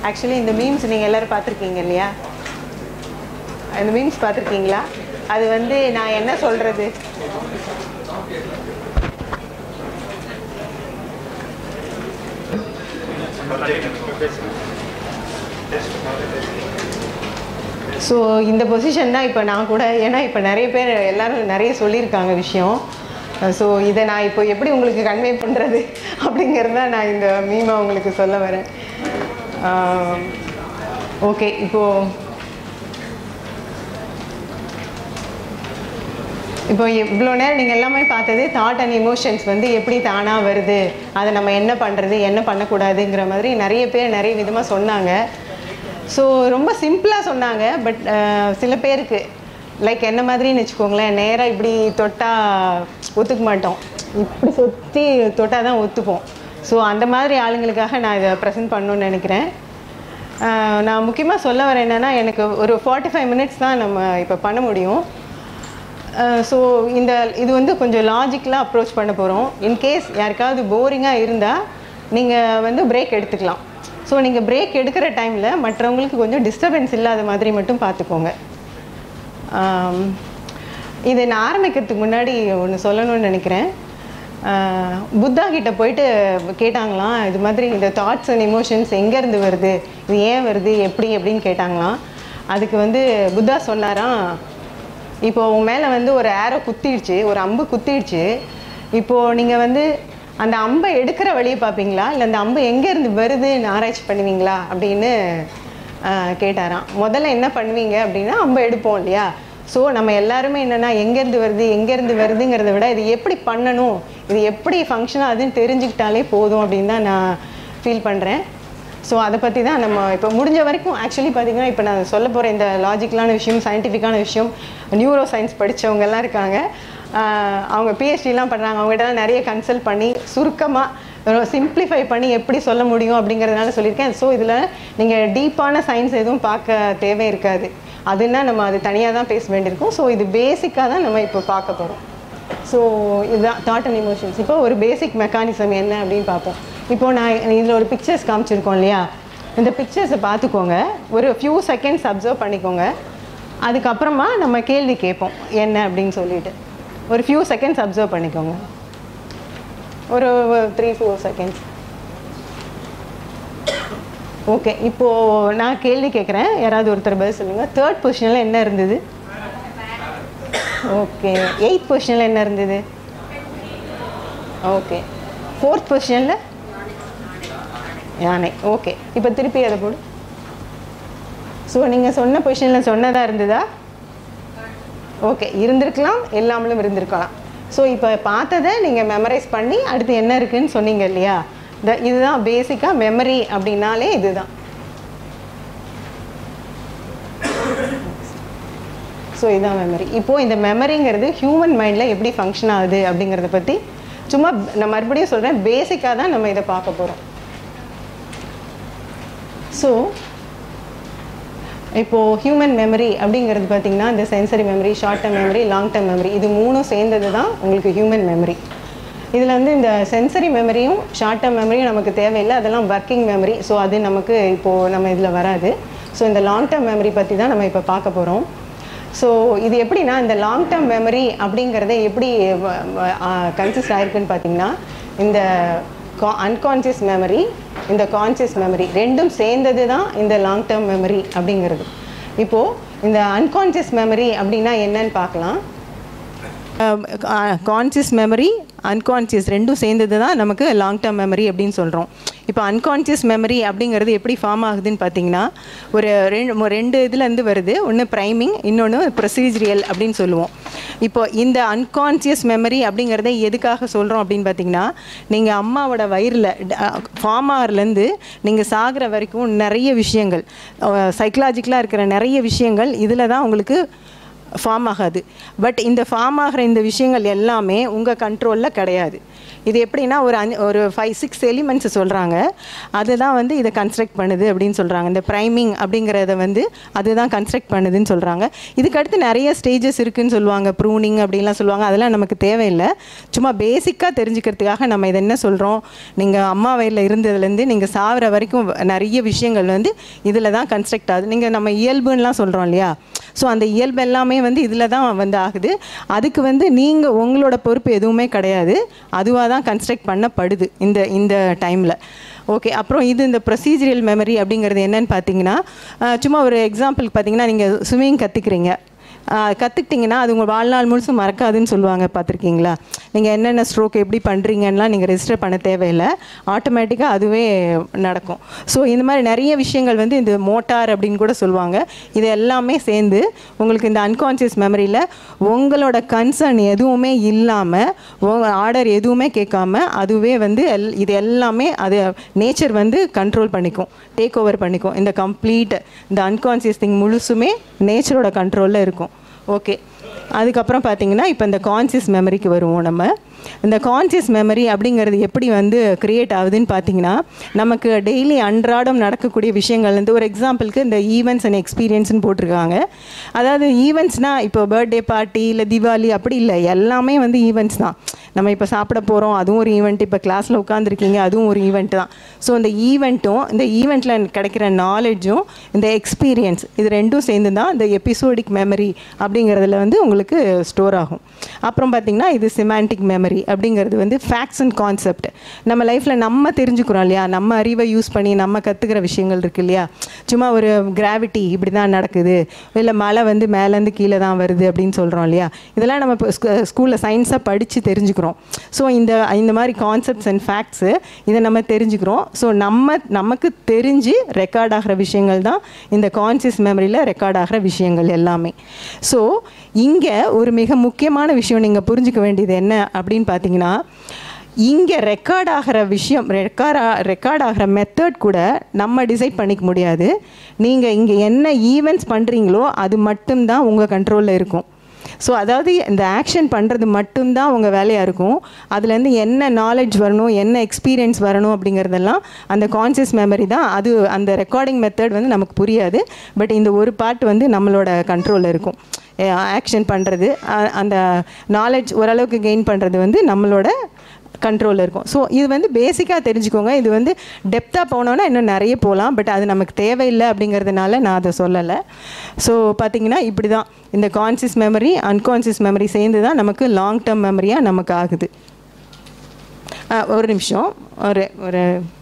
Actually இந்த memes நீங்கள் எல்லோரும் பார்த்துருக்கீங்க இல்லையா அந்த மீம்ஸ் பார்த்துருக்கீங்களா அது வந்து நான் என்ன சொல்கிறது ஸோ இந்த பொசிஷன் தான் இப்போ நான் கூட ஏன்னா இப்போ நிறைய பேர் எல்லாரும் நிறைய சொல்லியிருக்காங்க விஷயம் ஸோ இதை நான் இப்போ எப்படி உங்களுக்கு கன்வே பண்ணுறது அப்படிங்கிறது தான் நான் இந்த மீமை உங்களுக்கு சொல்ல வரேன் ஓகே இப்போது இப்போ இவ்வளோ நேரம் நீங்கள் எல்லாமே பார்த்தது தாட் அண்ட் எமோஷன்ஸ் வந்து எப்படி தானாக வருது அதை நம்ம என்ன பண்ணுறது என்ன பண்ணக்கூடாதுங்கிற மாதிரி நிறைய பேர் நிறைய விதமாக சொன்னாங்க ஸோ ரொம்ப சிம்பிளாக சொன்னாங்க பட் சில பேருக்கு லைக் என்ன மாதிரின்னு வச்சுக்கோங்களேன் நேராக இப்படி தொட்டால் ஒத்துக்க மாட்டோம் இப்படி சுற்றி தொட்டால் தான் ஒத்துப்போம் ஸோ அந்த மாதிரி ஆளுங்களுக்காக நான் இதை ப்ரெசென்ட் பண்ணணும்னு நினைக்கிறேன் அஹ் நான் முக்கியமாக சொல்ல வரேன் என்னென்னா எனக்கு ஒரு ஃபார்ட்டி ஃபைவ் மினிட்ஸ் தான் நம்ம இப்போ பண்ண முடியும் ஸோ இந்த இது வந்து கொஞ்சம் லாஜிக்கலாக அப்ரோச் பண்ண போகிறோம் இன்கேஸ் யாருக்காவது போரிங்காக இருந்தால் நீங்கள் வந்து பிரேக் எடுத்துக்கலாம் ஸோ நீங்கள் பிரேக் எடுக்கிற டைமில் மற்றவங்களுக்கு கொஞ்சம் டிஸ்டர்பன்ஸ் இல்லாத மாதிரி மட்டும் பார்த்துக்கோங்க ஆம், இது நான் ஆரம்பிக்கிறதுக்கு முன்னாடி ஒன்று சொல்லணும்னு நினைக்கிறேன் ஆஹ், புத்தா கிட்ட போயிட்டு கேட்டாங்களாம் இது மாதிரி இந்த தாட்ஸ் அண்ட் எமோஷன்ஸ் எங்கேருந்து வருது இது ஏன் வருது எப்படி எப்படின்னு கேட்டாங்களாம் அதுக்கு வந்து புத்தா சொன்னாராம் இப்போ உன் மேலே வந்து ஒரு ஏரோ குத்திடுச்சு ஒரு அம்பு குத்திடுச்சு இப்போது நீங்கள் வந்து அந்த அம்பை எடுக்கிற வழியை பார்ப்பீங்களா இல்லை அந்த அம்பு எங்கேருந்து வருதுன்னு ஆராய்ச்சி பண்ணுவீங்களா அப்படின்னு ஆஹ், கேட்டாராம் முதல்ல என்ன பண்ணுவீங்க அப்படின்னா அம்பை எடுப்போம் இல்லையா ஸோ நம்ம எல்லாருமே என்னென்னா எங்கேருந்து வருது எங்கேருந்து வருதுங்கிறத விட இது எப்படி பண்ணணும் இது எப்படி ஃபங்க்ஷன் ஆகுதுன்னு தெரிஞ்சுக்கிட்டாலே போதும் அப்படின்னு தான் நான் ஃபீல் பண்ணுறேன் ஸோ அதை பற்றி தான் நம்ம இப்போ முடிஞ்ச வரைக்கும் ஆக்சுவலி பார்த்தீங்கன்னா இப்போ நான் சொல்ல போகிற இந்த லாஜிக்கலான விஷயம் சயின்டிஃபிக்கான விஷயம் நியூரோ சயின்ஸ் படிச்சவங்க எல்லாம் இருக்காங்க ஆஹ் அவங்க பிஹெச்டிலாம் பண்ணுறாங்க அவங்ககிட்ட நிறைய கன்சல்ட் பண்ணி சுருக்கமாக சிம்பிளிஃபை பண்ணி எப்படி சொல்ல முடியும் அப்படிங்கிறதுனால சொல்லியிருக்கேன் ஸோ இதில் நீங்கள் டீப்பான சயின்ஸ் எதுவும் பார்க்க தேவை இருக்காது அதுன்னா நம்ம அது தனியாக தான் பேச வேண்டியிருக்கும் ஸோ இது பேசிக்காக தான் நம்ம இப்போ பார்க்க போகிறோம் ஸோ இதுதான் தாட் அண்ட் எமோஷன்ஸ் இப்போ ஒரு பேசிக் மெக்கானிசம் என்ன அப்படின்னு பார்ப்போம் இப்போ நான் இதில் ஒரு பிக்சர்ஸ் காமிச்சிருக்கோம் இல்லையா இந்த பிக்சர்ஸை பார்த்துக்கோங்க ஒரு ஃபியூ செகண்ட்ஸ் அப்சர்வ் பண்ணிக்கோங்க அதுக்கப்புறமா நம்ம கேள்வி கேட்போம் என்ன அப்படின்னு சொல்லிட்டு ஒரு ஃபியூ செகண்ட்ஸ் அப்சர்வ் பண்ணிக்கோங்க ஒரு த்ரீ ஃபோர் செகண்ட்ஸ் ஓகே இப்போது நான் கேள்வி கேட்குறேன் யாராவது ஒருத்தர் பதில் சொல்லுங்கள் தேர்ட் பொசிஷனில் என்ன இருந்தது ஓகே எயித் பொசிஷனில் என்ன இருந்தது ஓகே ஃபோர்த் பொசிஷனில் யானை ஓகே இப்போ திருப்பி அதை போடு ஸோ நீங்கள் சொன்ன பொசிஷனில் சொன்னதாக இருந்ததா ஓகே இருந்திருக்கலாம் இல்லாமலும் இருந்திருக்கலாம் ஸோ இப்போ பார்த்ததை நீங்கள் மெமரைஸ் பண்ணி அடுத்து என்ன இருக்குன்னு சொன்னீங்க இல்லையா இந்த இதுதான் பேசிக்காக மெமரி அப்படின்னாலே இதுதான் ஸோ இதுதான் மெமரி இப்போது இந்த மெமரிங்கிறது ஹியூமன் மைண்டில் எப்படி ஃபங்க்ஷன் ஆகுது அப்படிங்கிறத பற்றி சும்மா நான் மறுபடியும் சொல்கிறேன் பேசிக்காக தான் நம்ம இதை பார்க்க போகிறோம் ஸோ இப்போது ஹியூமன் மெமரி அப்படிங்கிறது பார்த்திங்கன்னா இந்த sensory memory short term memory long term memory இது மூணும் சேர்ந்தது தான் உங்களுக்கு ஹியூமன் மெமரி இதில் வந்து இந்த சென்சரி மெமரியும் ஷார்ட் டேர்ம் மெமரியும் நமக்கு தேவையில்லை அதெல்லாம் ஒர்க்கிங் மெமரி ஸோ அது நமக்கு இப்போது நம்ம இதில் வராது ஸோ இந்த லாங் டேர்ம் மெமரி பற்றி தான் நம்ம இப்போ பார்க்க போகிறோம் ஸோ இது எப்படின்னா இந்த லாங் டேர்ம் மெமரி அப்படிங்கிறத எப்படி கன்சிஸ்ட் ஆயிருக்குன்னு பார்த்தீங்கன்னா இந்த அன்கான்சியஸ் மெமரி இந்த கான்சியஸ் மெமரி ரெண்டும் சேர்ந்தது தான் இந்த லாங் டேர்ம் மெமரி அப்படிங்கிறது இப்போது இந்த அன்கான்சியஸ் மெமரி அப்படின்னா என்னன்னு பார்க்கலாம் கான்சியஸ் மெமரி அன்கான்சியஸ் ரெண்டும் சேர்ந்தது தான் நமக்கு லாங் டேர்ம் மெமரி அப்படின்னு சொல்கிறோம் இப்போ அன்கான்சியஸ் மெமரி அப்படிங்கிறது எப்படி ஃபார்ம் ஆகுதுன்னு பார்த்தீங்கன்னா ஒரு ரெண்டு ரெண்டு இதுலேருந்து வருது ஒன்று ப்ரைமிங் இன்னொன்று ப்ரொசீஜரியல் அப்படின்னு சொல்லுவோம் இப்போ இந்த அன்கான்சியஸ் மெமரி அப்படிங்கிறத எதுக்காக சொல்கிறோம் அப்படின்னு பார்த்தீங்கன்னா நீங்கள் அம்மாவோட வயிறில் ஃபார்ம் ஆகிறலேருந்து நீங்கள் சாகிற வரைக்கும் நிறைய விஷயங்கள் சைக்கலாஜிக்கலாக இருக்கிற நிறைய விஷயங்கள் இதில் தான் உங்களுக்கு ஃபார்ம் ஆகாது பட் இந்த ஃபார்ம் ஆகிற இந்த விஷயங்கள் எல்லாமே உங்கள் கண்ட்ரோலில் கிடையாது இது எப்படின்னா ஒரு அஞ்சு ஒரு ஃபைவ் சிக்ஸ் எலிமெண்ட்ஸ் சொல்கிறாங்க அதுதான் வந்து இதை கன்ஸ்ட்ரக்ட் பண்ணுது அப்படின்னு சொல்கிறாங்க இந்த ப்ரைமிங் அப்படிங்கிறத வந்து அதுதான் கன்ஸ்ட்ரக்ட் பண்ணுதுன்னு சொல்கிறாங்க இதுக்கடுத்து நிறைய ஸ்டேஜஸ் இருக்குன்னு சொல்லுவாங்க ப்ரூனிங் அப்படின்லாம் சொல்லுவாங்க அதெல்லாம் நமக்கு தேவையில்லை சும்மா பேசிக்காக தெரிஞ்சுக்கிறதுக்காக நம்ம இதை என்ன சொல்கிறோம் நீங்கள் அம்மா வயலில் இருந்ததுலேருந்து நீங்கள் சாவர வரைக்கும் நிறைய விஷயங்கள் வந்து இதில் தான் கன்ஸ்ட்ரக்ட் ஆகுது நீங்கள் நம்ம இயல்புன்னெலாம் சொல்கிறோம் இல்லையா ஸோ அந்த இயல்பு எல்லாமே வந்து இதில் தான் வந்து ஆகுது அதுக்கு வந்து நீங்கள் உங்களோட பொறுப்பு எதுவுமே கிடையாது அதுவாக தான் கன்ஸ்ட்ரக்ட் பண்ணப்படுது இந்த இந்த டைமில் ஓகே அப்புறம் இது இந்த ப்ரொசீஜரல் மெமரி அப்படிங்கிறது என்னன்னு பார்த்தீங்கன்னா அஹ், சும்மா ஒரு எக்ஸாம்பிளுக்கு பார்த்தீங்கன்னா நீங்கள் ஸ்விம்மிங் கற்றுக்குறீங்க கற்றுக்கிட்டிங்கன்னா அது உங்கள் வாழ்நாள் முழுசும் மறக்காதுன்னு சொல்லுவாங்க பார்த்துருக்கீங்களா நீங்கள் என்னென்ன ஸ்ட்ரோக் எப்படி பண்ணுறீங்கலாம் நீங்கள் ரெஜிஸ்டர் பண்ண தேவையில்லை ஆட்டோமேட்டிக்காக அதுவே நடக்கும் ஸோ இந்த மாதிரி நிறைய விஷயங்கள் வந்து இந்த மோட்டார் அப்படின்னு கூட சொல்லுவாங்க இது எல்லாமே சேர்ந்து உங்களுக்கு இந்த அன்கான்சியஸ் மெமரியில் உங்களோட கன்சர்ன் எதுவுமே இல்லாமல் உங்கள் ஆர்டர் எதுவுமே கேட்காம அதுவே வந்து எல் இது எல்லாமே அது நேச்சர் வந்து கண்ட்ரோல் பண்ணிக்கும் டேக் ஓவர் பண்ணிக்கும் இந்த கம்ப்ளீட் இந்த அன்கான்சியஸ் திங் முழுசுமே நேச்சரோட கண்ட்ரோலில் இருக்கும் ஓகே அதுக்கப்புறம் பார்த்தீங்கன்னா இப்போ இந்த கான்சியஸ் மெமரிக்கு வருவோம் நம்ம இந்த கான்சியஸ் மெமரி அப்படிங்கிறது எப்படி வந்து கிரியேட் ஆகுதுன்னு பார்த்தீங்கன்னா நமக்கு டெய்லி அன்றாடம் நடக்கக்கூடிய விஷயங்கள் வந்து ஒரு எக்ஸாம்பிளுக்கு இந்த ஈவெண்ட்ஸ் அண்ட் எக்ஸ்பீரியன்ஸ்னு போட்டிருக்காங்க அதாவது ஈவெண்ட்ஸ்னால் இப்போ பர்த்டே பார்ட்டி இல்லை தீபாவளி அப்படி இல்லை எல்லாமே வந்து ஈவெண்ட்ஸ் தான் நம்ம இப்போ சாப்பிட போகிறோம் அதுவும் ஒரு ஈவெண்ட் இப்போ கிளாஸில் உட்காந்துருக்கீங்க அதுவும் ஒரு ஈவெண்ட் தான் ஸோ இந்த ஈவெண்ட்டும் இந்த ஈவெண்ட்டில் கிடைக்கிற நாலேஜும் இந்த எக்ஸ்பீரியன்ஸ் இது ரெண்டும் சேர்ந்து தான் இந்த எபிசோடிக் மெமரி அப்படிங்கிறதுல வந்து உங்களுக்கு ஸ்டோர் ஆகும் அப்புறம் பார்த்திங்கன்னா இது சிமாண்டிக் மெமரி அப்படிங்கிறது வந்து ஃபேக்ட்ஸ் அண்ட் கான்செப்ட் நம்ம லைஃப்பில் நம்ம தெரிஞ்சுக்கிறோம் இல்லையா நம்ம அறிவை யூஸ் பண்ணி நம்ம கற்றுக்கிற விஷயங்கள் இருக்கு இல்லையா சும்மா ஒரு கிராவிட்டி இப்படி தான் நடக்குது இல்லை மழை வந்து மேலேருந்து கீழே தான் வருது அப்படின்னு சொல்கிறோம் இல்லையா இதெல்லாம் நம்ம இப்போ ஸ்கூலில் சயின்ஸாக படித்து தெரிஞ்சுக்கிறோம் ஸோ இந்த இந்த மாதிரி கான்செப்ட்ஸ் அண்ட் ஃபேக்ட்ஸு இதை நம்ம தெரிஞ்சுக்கிறோம் ஸோ நம்ம நமக்கு தெரிஞ்சு ரெக்கார்ட் ஆகிற விஷயங்கள் தான் இந்த கான்சியஸ் மெமரியில் ரெக்கார்ட் ஆகிற விஷயங்கள் எல்லாமே ஸோ இங்கே ஒரு மிக முக்கியமான விஷயம் நீங்கள் புரிஞ்சுக்க வேண்டியது என்ன அப்படின்னு பார்த்தீங்கன்னா இங்கே ரெக்கார்ட் ஆகிற விஷயம் ரெக்கார்ட் ரெக்கார்ட் ஆகிற மெத்தட் கூட நம்ம டிசைட் பண்ணிக்க முடியாது நீங்கள் இங்கே என்ன ஈவெண்ட்ஸ் பண்ணுறீங்களோ அது மட்டும்தான் உங்கள் கண்ட்ரோலில் இருக்கும் ஸோ அதாவது இந்த ஆக்ஷன் பண்ணுறது மட்டும்தான் உங்கள் வேலையாக இருக்கும் அதுலேருந்து என்ன நாலேஜ் வரணும் என்ன எக்ஸ்பீரியன்ஸ் வரணும் அப்படிங்கிறதெல்லாம் அந்த கான்சியஸ் மெமரி தான் அது அந்த ரெக்கார்டிங் மெத்தட் வந்து நமக்கு புரியாது பட் இந்த ஒரு பார்ட் வந்து நம்மளோட கண்ட்ரோலில் இருக்கும் ஆக்ஷன் பண்ணுறது அந்த நாலேஜ் ஓரளவுக்கு கெயின் பண்ணுறது வந்து நம்மளோட கண்ட்ரோலில் இருக்கும் ஸோ இது வந்து பேசிக்காக தெரிஞ்சுக்கோங்க இது வந்து டெப்த்தாக போனோன்னா இன்னும் நிறைய போகலாம் பட் அது நமக்கு தேவையில்லை அப்படிங்கிறதுனால நான் அதை சொல்லலை ஸோ பார்த்தீங்கன்னா இப்படி தான் இந்த கான்சியஸ் மெமரி அன்கான்சியஸ் மெமரி சேர்ந்து தான் நமக்கு லாங் டேர்ம் மெமரியாக நமக்கு ஆகுது ஆ, ஒரு நிமிஷம் ஒரு ஒரு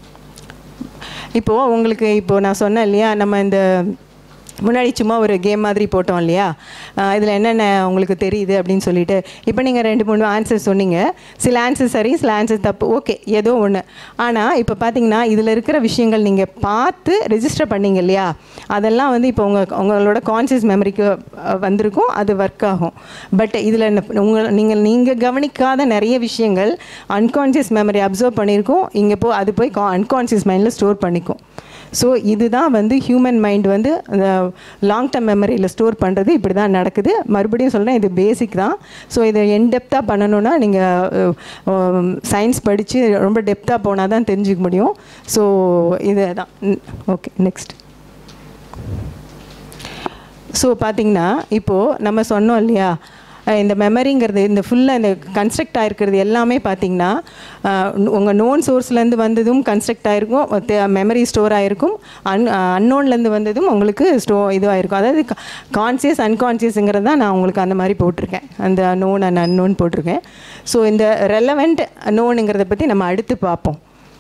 இப்போது உங்களுக்கு இப்போது நான் சொன்னேன் இல்லையா நம்ம இந்த முன்னாடி சும்மா ஒரு கேம் மாதிரி போட்டோம் இல்லையா இதில் என்னென்ன உங்களுக்கு தெரியுது அப்படின்னு சொல்லிட்டு இப்போ நீங்கள் ரெண்டு மூணு ஆன்சர் சொன்னீங்க சில ஆன்சர் சரி சில ஆன்சர் தப்பு ஓகே ஏதோ ஒன்று ஆனால் இப்போ பார்த்தீங்கன்னா இதில் இருக்கிற விஷயங்கள் நீங்கள் பார்த்து ரெஜிஸ்டர் பண்ணீங்க இல்லையா அதெல்லாம் வந்து இப்போ உங்கள் உங்களோட கான்சியஸ் மெமரிக்கு வந்திருக்கும் அது ஒர்க் ஆகும் பட் இதில் உங்கள் நீங்கள் நீங்கள் கவனிக்காத நிறைய விஷயங்கள் அன்கான்சியஸ் மெமரி அப்சர்வ் பண்ணியிருக்கோம் இங்கே போ அது போய் அன்கான்சியஸ் மைண்டில் ஸ்டோர் பண்ணிக்கும் ஸோ இதுதான் வந்து ஹியூமன் மைண்ட் வந்து அந்த லாங் டேர்ம் மெமரியில் ஸ்டோர் பண்ணுறது இப்படி தான் நடக்குது மறுபடியும் சொல்கிறேன் இது பேசிக் தான் ஸோ இதை என்டெப்த்தாக பண்ணணுன்னா நீங்கள் சயின்ஸ் படித்து ரொம்ப டெப்த்தாக போனால் தான் தெரிஞ்சுக்க முடியும் ஸோ இது தான் ஓகே நெக்ஸ்ட் ஸோ பார்த்தீங்கன்னா இப்போது நம்ம சொன்னோம் இல்லையா அஹ் இந்த மெமரிங்கிறது இந்த ஃபுல்லாக இந்த கன்ஸ்ட்ரக்ட் ஆகிருக்கிறது எல்லாமே பார்த்தீங்கன்னா உங்கள் நோன் சோர்ஸ்லேருந்து வந்ததும் கன்ஸ்ட்ரக்ட் ஆகிருக்கும் மெமரி ஸ்டோர் ஆகிருக்கும் அன் அன்னோன்லேருந்து வந்ததும் உங்களுக்கு ஸ்டோ இதுவாகிருக்கும் அதாவது கான்சியஸ் அன்கான்சியஸுங்கிறது தான் நான் உங்களுக்கு அந்த மாதிரி போட்டிருக்கேன் அந்த நோன் அண்ட் அன்னோன் போட்டிருக்கேன் ஸோ இந்த ரெலவெண்ட் நோனுங்கிறத பற்றி நம்ம அடுத்து பார்ப்போம்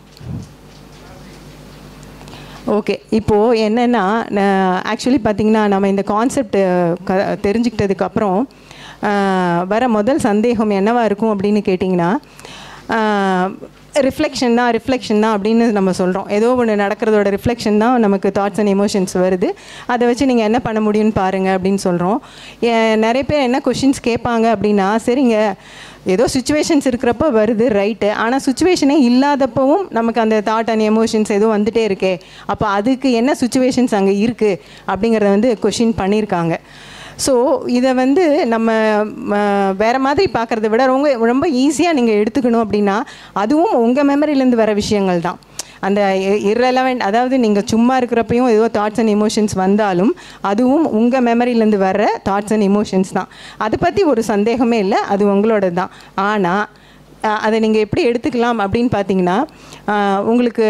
ஓகே இப்போது என்னென்னா ஆக்சுவலி பார்த்திங்கன்னா நம்ம இந்த கான்செப்ட் க தெரிஞ்சுக்கிட்டதுக்கப்புறம் வர முதல் சந்தேகம் என்னவா இருக்கும் அப்படின்னு கேட்டிங்கன்னா ரிஃப்ளெக்ஷன் தான் ரிஃப்ளெக்ஷன் தான் அப்படின்னு நம்ம சொல்கிறோம் ஏதோ ஒன்று நடக்கிறதோட ரிஃப்ளெக்ஷன் தான் நமக்கு தாட்ஸ் அண்ட் எமோஷன்ஸ் வருது அதை வச்சு நீங்கள் என்ன பண்ண முடியும்னு பாருங்கள் அப்படின்னு சொல்கிறோம் நிறைய பேர் என்ன கொஷின்ஸ் கேட்பாங்க அப்படின்னா சரிங்க ஏதோ சுச்சுவேஷன்ஸ் இருக்கிறப்ப வருது ரைட்டு ஆனால் சுச்சுவேஷனே இல்லாதப்பவும் நமக்கு அந்த தாட் அண்ட் எமோஷன்ஸ் ஏதோ வந்துட்டே இருக்கே அப்போ அதுக்கு என்ன சுச்சுவேஷன்ஸ் அங்கே இருக்குது அப்படிங்கிறத வந்து கொஷின் பண்ணியிருக்காங்க ஸோ இதை வந்து நம்ம ம, வேற மாதிரி பார்க்குறத விட ரொம்ப ரொம்ப ஈஸியாக நீங்கள் எடுத்துக்கணும் அப்படின்னா அதுவும் உங்கள் மெமரியிலேருந்து வர விஷயங்கள் தான் அந்த இர்ரெலவெண்ட் அதாவது நீங்கள் சும்மா இருக்கிறப்பையும் ஏதோ தாட்ஸ் அண்ட் எமோஷன்ஸ் வந்தாலும் அதுவும் உங்கள் மெமரியிலேருந்து வர்ற தாட்ஸ் அண்ட் எமோஷன்ஸ் தான் அதை பற்றி ஒரு சந்தேகமே இல்லை அது உங்களோட தான் ஆனால் அதை நீங்கள் எப்படி எடுத்துக்கலாம் அப்படின்னு பார்த்தீங்கன்னா அஹ், உங்களுக்கு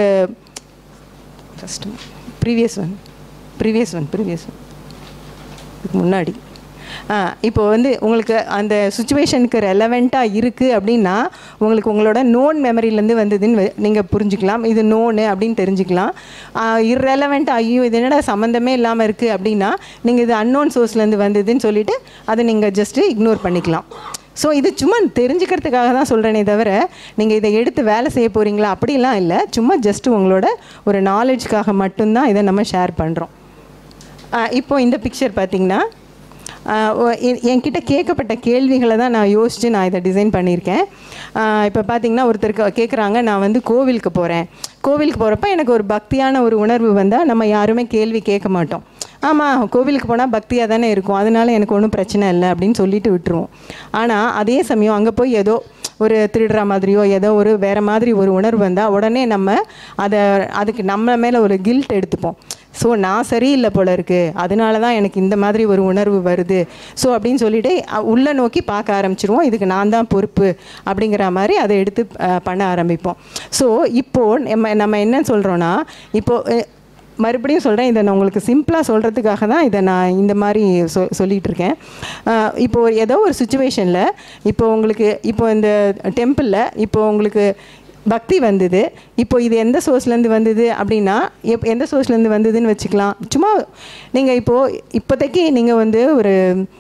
first previous one previous one previous one இதுக்கு முன்னாடி ஆ இப்போ வந்து உங்களுக்கு அந்த சுச்சுவேஷனுக்கு ரெலவெண்ட்டாக இருக்குது அப்படின்னா உங்களுக்கு உங்களோட நோன் மெமரியிலேருந்து வந்ததுன்னு நீங்கள் புரிஞ்சுக்கலாம் இது நோனு அப்படின்னு தெரிஞ்சுக்கலாம் இர்ரெலவெண்ட் ஐயோ இது என்னடா சம்மந்தமே இல்லாமல் இருக்குது அப்படின்னா நீங்கள் இது அன்னோன் சோர்ஸ்லேருந்து வந்ததுன்னு சொல்லிட்டு அதை நீங்கள் ஜஸ்ட்டு இக்னோர் பண்ணிக்கலாம் ஸோ இது சும்மா தெரிஞ்சுக்கிறதுக்காக தான் சொல்கிறேனே தவிர நீங்கள் இதை எடுத்து வேலை செய்ய போகிறீங்களா அப்படிலாம் இல்லை சும்மா ஜஸ்ட் உங்களோட ஒரு நாலேஜ்க்காக மட்டும்தான் இதை நம்ம ஷேர் பண்ணுறோம் இப்போ இந்த பிக்சர் பார்த்தீங்கன்னா ஆஹ் ஒ- என்- என்கிட்ட கேட்கப்பட்ட கேள்விகளை தான் நான் யோசித்து நான் இதை டிசைன் பண்ணியிருக்கேன் இப்போ பார்த்தீங்கன்னா ஒருத்தர் கேட்குறாங்க நான் வந்து கோவிலுக்கு போகிறேன் கோவிலுக்கு போகிறப்ப எனக்கு ஒரு பக்தியான ஒரு உணர்வு வந்தால் நம்ம யாருமே கேள்வி கேட்க மாட்டோம் ஆமாம் கோவிலுக்கு போனால் பக்தியாக தானே இருக்கும் அதனால எனக்கு ஒன்றும் பிரச்சனை இல்லை அப்படின்னு சொல்லிட்டு விட்டுருவோம் ஆனால் அதே சமயம் அங்கே போய் ஏதோ ஒரு திருடுற மாதிரியோ ஏதோ ஒரு வேறு மாதிரி ஒரு உணர்வு வந்தால் உடனே நம்ம அதை அதுக்கு நம்ம மேலே ஒரு கில்ட் எடுத்துப்போம் ஸோ நான் சரியில்லை போல இருக்குது அதனால தான் எனக்கு இந்த மாதிரி ஒரு உணர்வு வருது ஸோ அப்படின்னு சொல்லிட்டு அ- உள்ள நோக்கி பார்க்க ஆரம்பிச்சிருவோம் இதுக்கு நான் தான் பொறுப்பு அப்படிங்கிற மாதிரி அதை எடுத்து அஹ், பண்ண ஆரம்பிப்போம் ஸோ இப்போது நம்ம நம்ம என்ன சொல்கிறோன்னா இப்போது மறுபடியும் சொல்கிறேன் இதை நான் உங்களுக்கு சிம்பிளாக சொல்கிறதுக்காக தான் இதை நான் இந்த மாதிரி சொ சொல்லிகிட்டு இருக்கேன் அஹ் இப்போ ஒரு- ஏதோ ஒரு சுச்சுவேஷனில் இப்போ உங்களுக்கு இப்போ இந்த டெம்பிளில் இப்போ உங்களுக்கு பக்தி வந்தது இப்போ இது எந்த சோர்ஸ்லேருந்து வந்தது அப்படின்னா எப் எந்த சோர்ஸ்லேருந்து வந்ததுன்னு வச்சுக்கலாம் சும்மா நீங்கள் இப்போது இப்போதைக்கு நீங்கள் வந்து ஒரு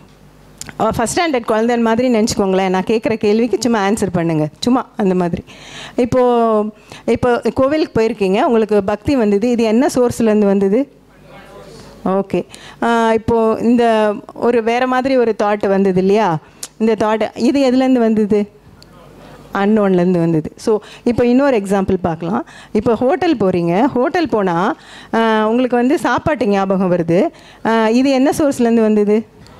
ஃபஸ்ட் ஸ்டாண்டர்ட் குழந்தை மாதிரி நினச்சிக்கோங்களேன் நான் கேட்குற கேள்விக்கு சும்மா ஆன்சர் பண்ணுங்கள் சும்மா அந்த மாதிரி இப்போது இப்போ கோவிலுக்கு போயிருக்கீங்க உங்களுக்கு பக்தி வந்தது இது என்ன சோர்ஸ்லேருந்து வந்தது ஓகே இப்போது இந்த ஒரு வேறு மாதிரி ஒரு தாட் வந்தது இல்லையா இந்த தாட் இது எதுலேருந்து வந்தது அன்னோன்லேருந்து வந்தது ஸோ இப்போ இன்னொரு எக்ஸாம்பிள் பார்க்கலாம் இப்போ ஹோட்டல் போகிறீங்க ஹோட்டல் போனால் உங்களுக்கு வந்து சாப்பாட்டு ஞாபகம் வருது ஆஹ் இது என்ன சோர்ஸ்லேருந்து வந்தது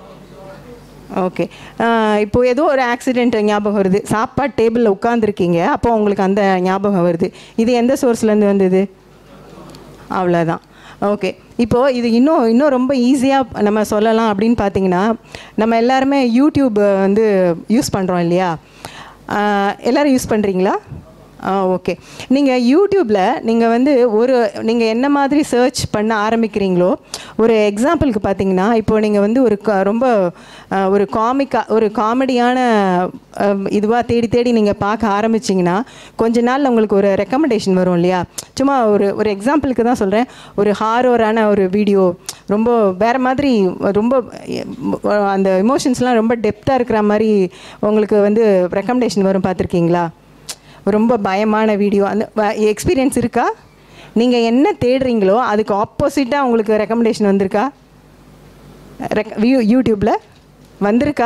ஓகே இப்போ ஏதோ ஒரு ஆக்சிடெண்ட் ஞாபகம் வருது சாப்பாடு டேபிளில் உட்காந்துருக்கீங்க அப்போ உங்களுக்கு அந்த ஞாபகம் வருது இது எந்த சோர்ஸ்லேருந்து வந்தது அவ்வளோதான் ஓகே இப்போது இது இன்னும் இன்னும் ரொம்ப ஈஸியாக நம்ம சொல்லலாம் அப்படின்னு பார்த்தீங்கன்னா நம்ம எல்லாருமே யூடியூப் வந்து யூஸ் பண்ணுறோம் இல்லையா ஆஹ் எல்லாரும் யூஸ் பண்ணுறீங்களா ஆ ஓகே நீங்கள் யூடியூப்பில் நீங்கள் வந்து ஒரு நீங்கள் என்ன மாதிரி சர்ச் பண்ண ஆரம்பிக்கிறீங்களோ ஒரு எக்ஸாம்பிளுக்கு பார்த்தீங்கன்னா இப்போ நீங்கள் வந்து ஒரு க- ரொம்ப ஆ, ஒரு காமிக்காக ஒரு காமெடியான இதுவாக தேடி தேடி நீங்கள் பார்க்க ஆரம்பிச்சிங்கன்னா கொஞ்ச நாள்ல உங்களுக்கு ஒரு ரெக்கமெண்டேஷன் வரும் இல்லையா சும்மா ஒரு ஒரு எக்ஸாம்பிளுக்கு தான் சொல்கிறேன் ஒரு ஹாரோரான ஒரு வீடியோ ரொம்ப வேறு மாதிரி ரொம்ப அஹ், அந்த எமோஷன்ஸ்லாம் ரொம்ப டெப்த்தாக இருக்கிற மாதிரி உங்களுக்கு வந்து ரெக்கமெண்டேஷன் வரும் பார்த்துருக்கீங்களா ரொம்ப பயமான வீடியோ அந்த எக்ஸ்பீரியன்ஸ் இருக்கா நீங்கள் என்ன தேடுறீங்களோ அதுக்கு ஆப்போசிட்டாக உங்களுக்கு ரெக்கமெண்டேஷன் வந்திருக்கா ரெக் வியூ யூடியூப்பில் வந்திருக்கா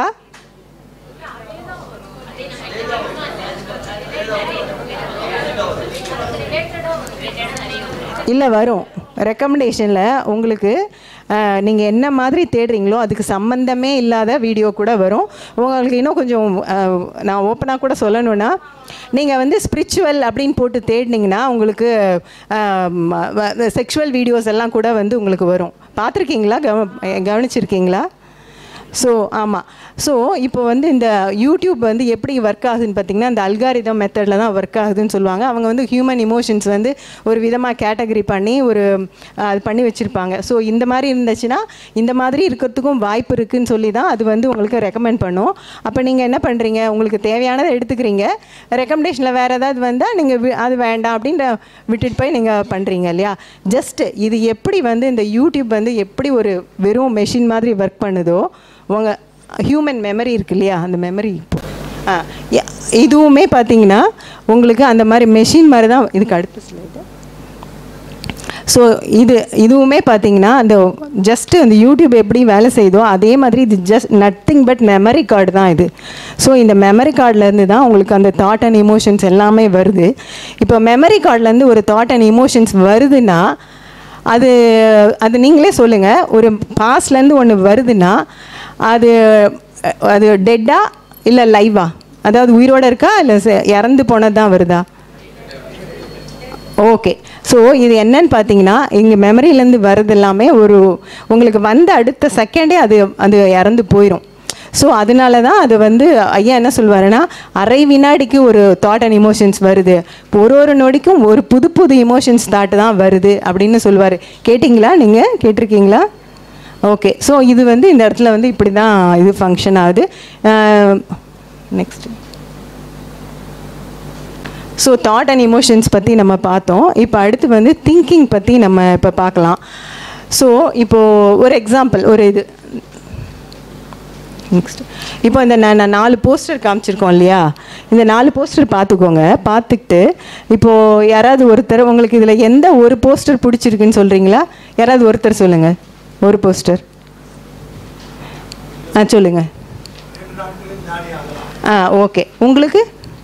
இல்லை வரும் ரெக்கமெண்டேஷனில் உங்களுக்கு நீங்கள் என்ன மாதிரி தேடுறீங்களோ அதுக்கு சம்மந்தமே இல்லாத வீடியோ கூட வரும் உங்களுக்கு இன்னும் கொஞ்சம் அஹ், நான் ஓப்பனாக கூட சொல்லணும்னா நீங்கள் வந்து ஸ்பிரிச்சுவல் அப்படின்னு போட்டு தேடினீங்கன்னா உங்களுக்கு செக்ஷுவல் வீடியோஸ் எல்லாம் கூட வந்து உங்களுக்கு வரும் பார்த்துருக்கீங்களா கவ கவனிச்சிருக்கீங்களா ஸோ ஆமாம் ஸோ இப்போ வந்து இந்த யூடியூப் வந்து எப்படி ஒர்க் ஆகுதுன்னு பார்த்தீங்கன்னா இந்த அல்காரிதம் மெத்தடில் தான் ஒர்க் ஆகுதுன்னு சொல்லுவாங்க அவங்க வந்து ஹியூமன் இமோஷன்ஸ் வந்து ஒரு விதமாக கேட்டகரி பண்ணி ஒரு அஹ், அது பண்ணி வச்சுருப்பாங்க ஸோ இந்த மாதிரி இருந்துச்சுன்னா இந்த மாதிரி இருக்கிறதுக்கும் வாய்ப்பு இருக்குன்னு சொல்லி தான் அது வந்து உங்களுக்கு ரெக்கமெண்ட் பண்ணும் அப்போ நீங்கள் என்ன பண்ணுறீங்க உங்களுக்கு தேவையானதை எடுத்துக்கிறீங்க ரெக்கமெண்டேஷனில் வேறு ஏதாவது வந்தால் நீங்கள் அது வேண்டாம் அப்படின்ற விட்டுட்டு போய் நீங்கள் பண்ணுறீங்க இல்லையா ஜஸ்ட் இது எப்படி வந்து இந்த யூடியூப் வந்து எப்படி ஒரு வெறும் மெஷின் மாதிரி ஒர்க் பண்ணுதோ உங்கள் ஹியூமன் மெமரி இருக்கு இல்லையா அந்த மெமரி ஆ எ- இதுவுமே பார்த்தீங்கன்னா உங்களுக்கு அந்த மாதிரி மெஷின் மாதிரி தான் இதுக்கு அடுத்த ஸ்லைடு ஸோ இது இதுவுமே பார்த்தீங்கன்னா அந்த ஜஸ்ட்டு அந்த யூடியூப் எப்படி வேலை செய்யுதோ அதே மாதிரி இது just nothing but memory card தான் இது ஸோ இந்த மெமரி கார்ட்லேருந்து தான் உங்களுக்கு அந்த தாட் அண்ட் இமோஷன்ஸ் எல்லாமே வருது இப்போ மெமரி கார்ட்லேருந்து ஒரு தாட் அண்ட் இமோஷன்ஸ் வருதுன்னா அது அது நீங்களே சொல்லுங்கள் ஒரு பாஸ்ட்லேருந்து ஒன்று வருதுன்னா அது அது டெட்டா இல்லை லைவா அதாவது உயிரோடு இருக்கா இல்லை இறந்து போனது தான் வருதா ஓகே ஸோ இது என்னன்னு பார்த்தீங்கன்னா இங்கே மெமரியிலேருந்து வர்றது எல்லாமே ஒரு உங்களுக்கு வந்த அடுத்த செகண்டே அது அது இறந்து போயிடும் ஸோ அதனால தான் அது வந்து ஐயா என்ன சொல்வாருன்னா அரை வினாடிக்கு ஒரு தாட் அண்ட் இமோஷன்ஸ் வருது இப்போ ஒரு ஒரு நொடிக்கும் ஒரு புது புது இமோஷன்ஸ் தாட் தான் வருது அப்படின்னு சொல்லுவார் கேட்டிங்களா நீங்கள் கேட்டிருக்கீங்களா ஓகே ஸோ இது வந்து இந்த இடத்துல வந்து இப்படி தான் இது ஃபங்க்ஷன் ஆகுது next so thought and emotions பற்றி நம்ம பார்த்தோம் இப்போ அடுத்து வந்து திங்கிங் பற்றி நம்ம இப்போ பார்க்கலாம் ஸோ இப்போது ஒரு எக்ஸாம்பிள் ஒரு இது நெக்ஸ்ட் இப்போ இந்த நான் நான் நாலு போஸ்டர் காமிச்சிருக்கோம் இல்லையா இந்த நாலு போஸ்டர் பார்த்துக்கோங்க பார்த்துக்கிட்டு இப்போது யாராவது ஒருத்தர் உங்களுக்கு இதில் எந்த ஒரு போஸ்டர் பிடிச்சிருக்குன்னு சொல்கிறீங்களா யாராவது ஒருத்தர் சொல்லுங்கள் ஒரு போஸ்டர் ஆ சொல்லுங்கள் ஆ ஓகே உங்களுக்கு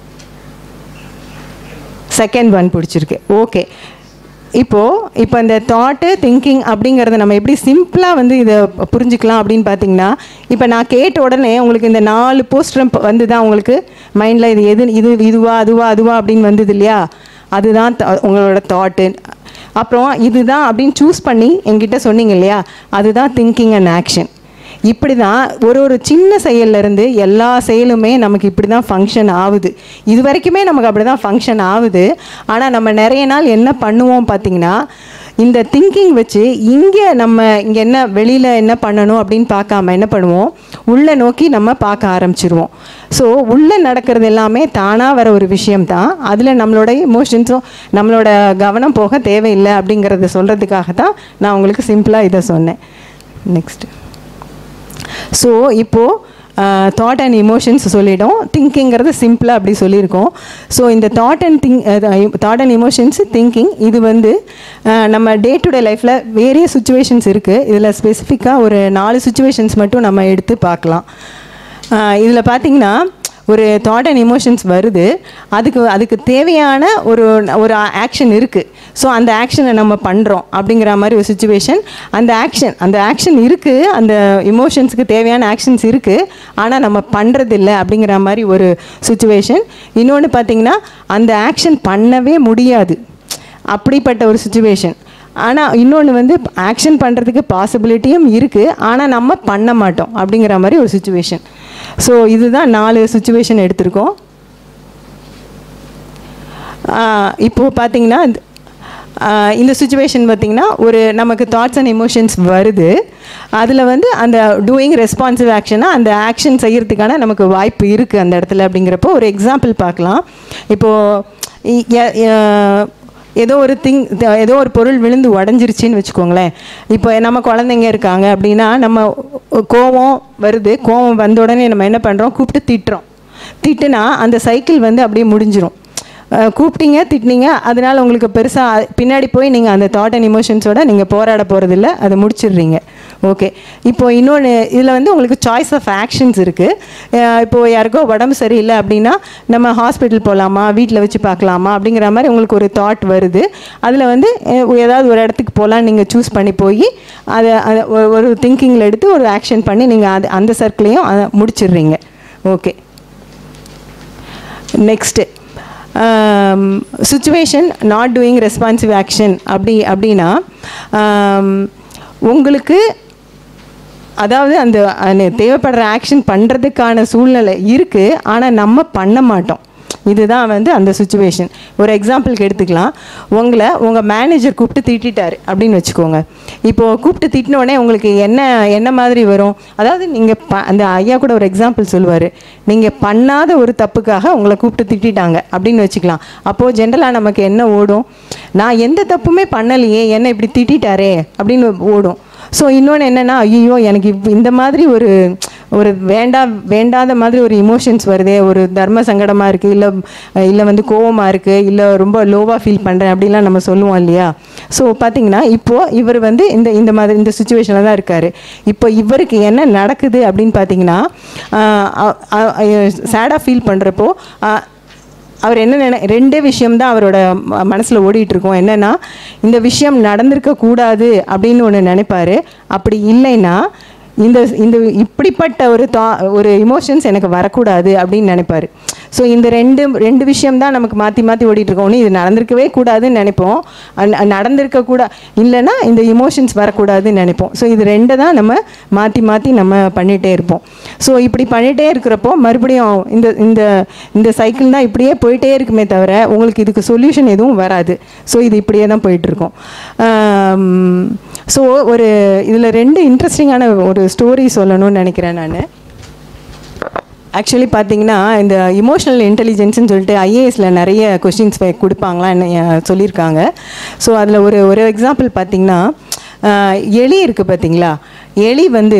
செகண்ட் ஒன் பிடிச்சிருக்கு ஓகே இப்போது இப்போ இந்த தாட்டு திங்கிங் அப்படிங்கிறத நம்ம எப்படி சிம்பிளாக வந்து இதை புரிஞ்சுக்கலாம் அப்படின்னு பார்த்தீங்கன்னா இப்போ நான் கேட்ட உடனே உங்களுக்கு இந்த நாலு போஸ்டர் வந்து தான் உங்களுக்கு மைண்டில் இது எது இது இதுவா அதுவா அதுவா அப்படின்னு வந்தது இல்லையா அதுதான் த- உங்களோட தாட்டு அப்புறம் இதுதான் அப்படின்னு சூஸ் பண்ணி என்கிட்ட சொன்னீங்க இல்லையா அதுதான் திங்கிங் அண்ட் ஆக்ஷன் இப்படி தான் ஒரு ஒரு சின்ன செயல்ல இருந்து எல்லா செயலுமே நமக்கு இப்படி தான் ஃபங்க்ஷன் ஆகுது இது வரைக்குமே நமக்கு அப்படி தான் ஃபங்க்ஷன் ஆகுது ஆனால் நம்ம நிறைய நாள் என்ன பண்ணுவோம் பார்த்தீங்கன்னா இந்த திங்கிங் வச்சு இங்கே நம்ம இங்கே என்ன வெளியில் என்ன பண்ணணும் அப்படின்னு பார்க்காம என்ன பண்ணுவோம் உள்ளே நோக்கி நம்ம பார்க்க ஆரம்பிச்சிருவோம் ஸோ உள்ளே நடக்கிறது எல்லாமே தானாக வர ஒரு விஷயம் தான் அதில் நம்மளோட எமோஷன்ஸும் நம்மளோட கவனம் போக தேவையில்லை அப்படிங்கிறத சொல்கிறதுக்காக தான் நான் உங்களுக்கு சிம்பிளாக இதை சொன்னேன் நெக்ஸ்ட் ஸோ இப்போது தாட் அண்ட் இமோஷன்ஸ் சொல்லிட்டோம் திங்கிங்கிறது சிம்பிளாக அப்படி சொல்லியிருக்கோம் ஸோ இந்த thought and think thought and emotions thinking இது வந்து அஹ், நம்ம டே டு டே லைஃப்பில் வேரிய சுச்சுவேஷன்ஸ் இருக்குது இதில் ஸ்பெசிஃபிக்காக ஒரு நாலு சுச்சுவேஷன்ஸ் மட்டும் நம்ம எடுத்து பார்க்கலாம் இதில் பார்த்தீங்கன்னா ஒரு தாட் அண்ட் இமோஷன்ஸ் வருது அதுக்கு அதுக்கு தேவையான ஒரு ஒரு ஆக்ஷன் இருக்குது ஸோ அந்த ஆக்ஷனை நம்ம பண்ணுறோம் அப்படிங்கிற மாதிரி ஒரு சுச்சுவேஷன் அந்த ஆக்ஷன் அந்த ஆக்ஷன் இருக்குது அந்த இமோஷன்ஸுக்கு தேவையான ஆக்ஷன்ஸ் இருக்குது ஆனால் நம்ம பண்ணுறதில்ல அப்படிங்கிற மாதிரி ஒரு சுச்சுவேஷன் இன்னொன்று பார்த்தீங்கன்னா அந்த ஆக்ஷன் பண்ணவே முடியாது அப்படிப்பட்ட ஒரு சுச்சுவேஷன் ஆனால் இன்னொன்று வந்து ஆக்ஷன் பண்ணுறதுக்கு பாசிபிலிட்டியும் இருக்குது ஆனால் நம்ம பண்ண மாட்டோம் அப்படிங்கிற மாதிரி ஒரு சுச்சுவேஷன் ஸோ இதுதான் நாலு சுச்சுவேஷன் எடுத்திருக்கோம் ஆஹ் இப்போ பார்த்தீங்கன்னா இந்த- ஆஹ் இந்த சுச்சுவேஷன் பார்த்தீங்கன்னா ஒரு நமக்கு தாட்ஸ் அண்ட் எமோஷன்ஸ் வருது அதில் வந்து அந்த டூயிங் ரெஸ்பான்சிவ் ஆக்ஷனாக அந்த ஆக்ஷன் செய்யறதுக்கான நமக்கு வாய்ப்பு இருக்குது அந்த இடத்துல அப்படிங்கிறப்போ ஒரு எக்ஸாம்பிள் பார்க்கலாம் இப்போது ஏதோ ஒரு திங் ஏதோ ஒரு பொருள் விழுந்து உடஞ்சிருச்சின்னு வச்சுக்கோங்களேன் இப்போ நம்ம குழந்தைங்க இருக்காங்க அப்படின்னா நம்ம கோவம் வருது கோவம் வந்த உடனே நம்ம என்ன பண்ணுறோம் கூப்பிட்டு திட்டுறோம் திட்டுனா அந்த சைக்கிள் வந்து அப்படியே முடிஞ்சிரும் அஹ் கூப்பிட்டீங்க திட்டினீங்க அதனால உங்களுக்கு பெருசாக பின்னாடி போய் நீங்கள் அந்த தாட் அண்ட் இமோஷன்ஸோட நீங்கள் போராட போகிறதில்ல அதை முடிச்சிடுறீங்க ஓகே இப்போ இன்னொன்று இதில் வந்து உங்களுக்கு சாய்ஸ் ஆஃப் ஆக்ஷன்ஸ் இருக்குது இப்போது யாருக்கோ உடம்பு சரியில்லை அப்படின்னா நம்ம ஹாஸ்பிட்டல் போகலாமா வீட்டில் வச்சு பார்க்கலாமா அப்படிங்கிற மாதிரி உங்களுக்கு ஒரு தாட் வருது அதில் வந்து அஹ், ஏதாவது ஒரு இடத்துக்கு போகலாம் நீங்கள் சூஸ் பண்ணி போய் அதை அதை ஒரு- ஒரு திங்கிங்கில் எடுத்து ஒரு ஆக்ஷன் பண்ணி நீங்கள் அது அந்த சர்க்கிளையும் அதை முடிச்சிடுறீங்க okay next situation not doing responsive action அப்படி அப்படின்னா ஆம், உங்களுக்கு அதாவது அந்த அந்த தேவைப்படுற ஆக்ஷன் பண்ணுறதுக்கான சூழ்நிலை இருக்குது ஆனால் நம்ம பண்ண மாட்டோம் இதுதான் வந்து அந்த சுச்சுவேஷன் ஒரு எக்ஸாம்பிளுக்கு எடுத்துக்கலாம் உங்களை உங்கள் மேனேஜர் கூப்பிட்டு திட்டிட்டாரு அப்படின்னு வச்சுக்கோங்க இப்போது கூப்பிட்டு திட்டின உடனே உங்களுக்கு என்ன என்ன மாதிரி வரும் அதாவது நீங்கள் ப அந்த ஐயா கூட ஒரு எக்ஸாம்பிள் சொல்லுவார் நீங்கள் பண்ணாத ஒரு தப்புக்காக உங்களை கூப்பிட்டு திட்டிட்டாங்க அப்படின்னு வச்சுக்கலாம் அப்போது ஜென்ரலாக நமக்கு என்ன ஓடும் நான் எந்த தப்புமே பண்ணலையே என்ன இப்படி திட்டிட்டாரே அப்படின்னு ஓடும் ஸோ இன்னொன்று என்னென்னா ஐயோ எனக்கு இப்ப இந்த மாதிரி ஒரு ஒரு வேண்டா வேண்டாத மாதிரி ஒரு இமோஷன்ஸ் வருதே ஒரு தர்ம சங்கடமாக இருக்குது இல்லை இல்லை வந்து கோவமாக இருக்குது இல்லை ரொம்ப லோவாக ஃபீல் பண்ணுறேன் அப்படிலாம் நம்ம சொல்லுவோம் இல்லையா ஸோ பார்த்தீங்கன்னா இப்போது இவர் வந்து இந்த இந்த மாதிரி இந்த சுச்சுவேஷனில் தான் இருக்கார் இப்போ இவருக்கு என்ன நடக்குது அப்படின்னு பார்த்தீங்கன்னா சேடாக ஃபீல் பண்ணுறப்போ அவர் என்ன நினை ரெண்டே விஷயம்தான் அவரோட மனசில் ஓடிட்டு இருக்கோம் என்னன்னா இந்த விஷயம் நடந்திருக்க கூடாது அப்படின்னு ஒன்று நினைப்பாரு அப்படி இல்லைன்னா இந்த இந்த இப்படிப்பட்ட ஒரு தா ஒரு இமோஷன்ஸ் எனக்கு வரக்கூடாது அப்படின்னு நினைப்பாரு ஸோ இந்த ரெண்டு ரெண்டு விஷயம் தான் நமக்கு மாற்றி மாற்றி ஓடிட்டு இருக்கோம் ஒன்று இது நடந்திருக்கவே கூடாதுன்னு நினைப்போம் அ- நடந்திருக்க கூட இல்லைன்னா இந்த இமோஷன்ஸ் வரக்கூடாதுன்னு நினைப்போம் ஸோ இது ரெண்டை தான் நம்ம மாற்றி மாற்றி நம்ம பண்ணிகிட்டே இருப்போம் ஸோ இப்படி பண்ணிகிட்டே இருக்கிறப்போ மறுபடியும் இந்த இந்த இந்த சைக்கிள் தான் இப்படியே போயிட்டே இருக்குமே தவிர உங்களுக்கு இதுக்கு சொல்யூஷன் எதுவும் வராது ஸோ இது இப்படியே தான் போயிட்டுருக்கோம் ஸோ ஒரு இதில் ரெண்டு இன்ட்ரெஸ்டிங்கான ஒரு ஸ்டோரி சொல்லணும்னு நினைக்கிறேன் நான் ஆக்சுவலி பார்த்தீங்கன்னா இந்த இமோஷனல் இன்டெலிஜென்ஸ்னு சொல்லிட்டு ஐஏஎஸில் நிறைய கொஷின்ஸ் கொடுப்பாங்களான்னு அஹ், சொல்லியிருக்காங்க ஸோ அதில் ஒரு ஒரு எக்ஸாம்பிள் பார்த்தீங்கன்னா அஹ், எலி இருக்குது பார்த்தீங்களா எலி வந்து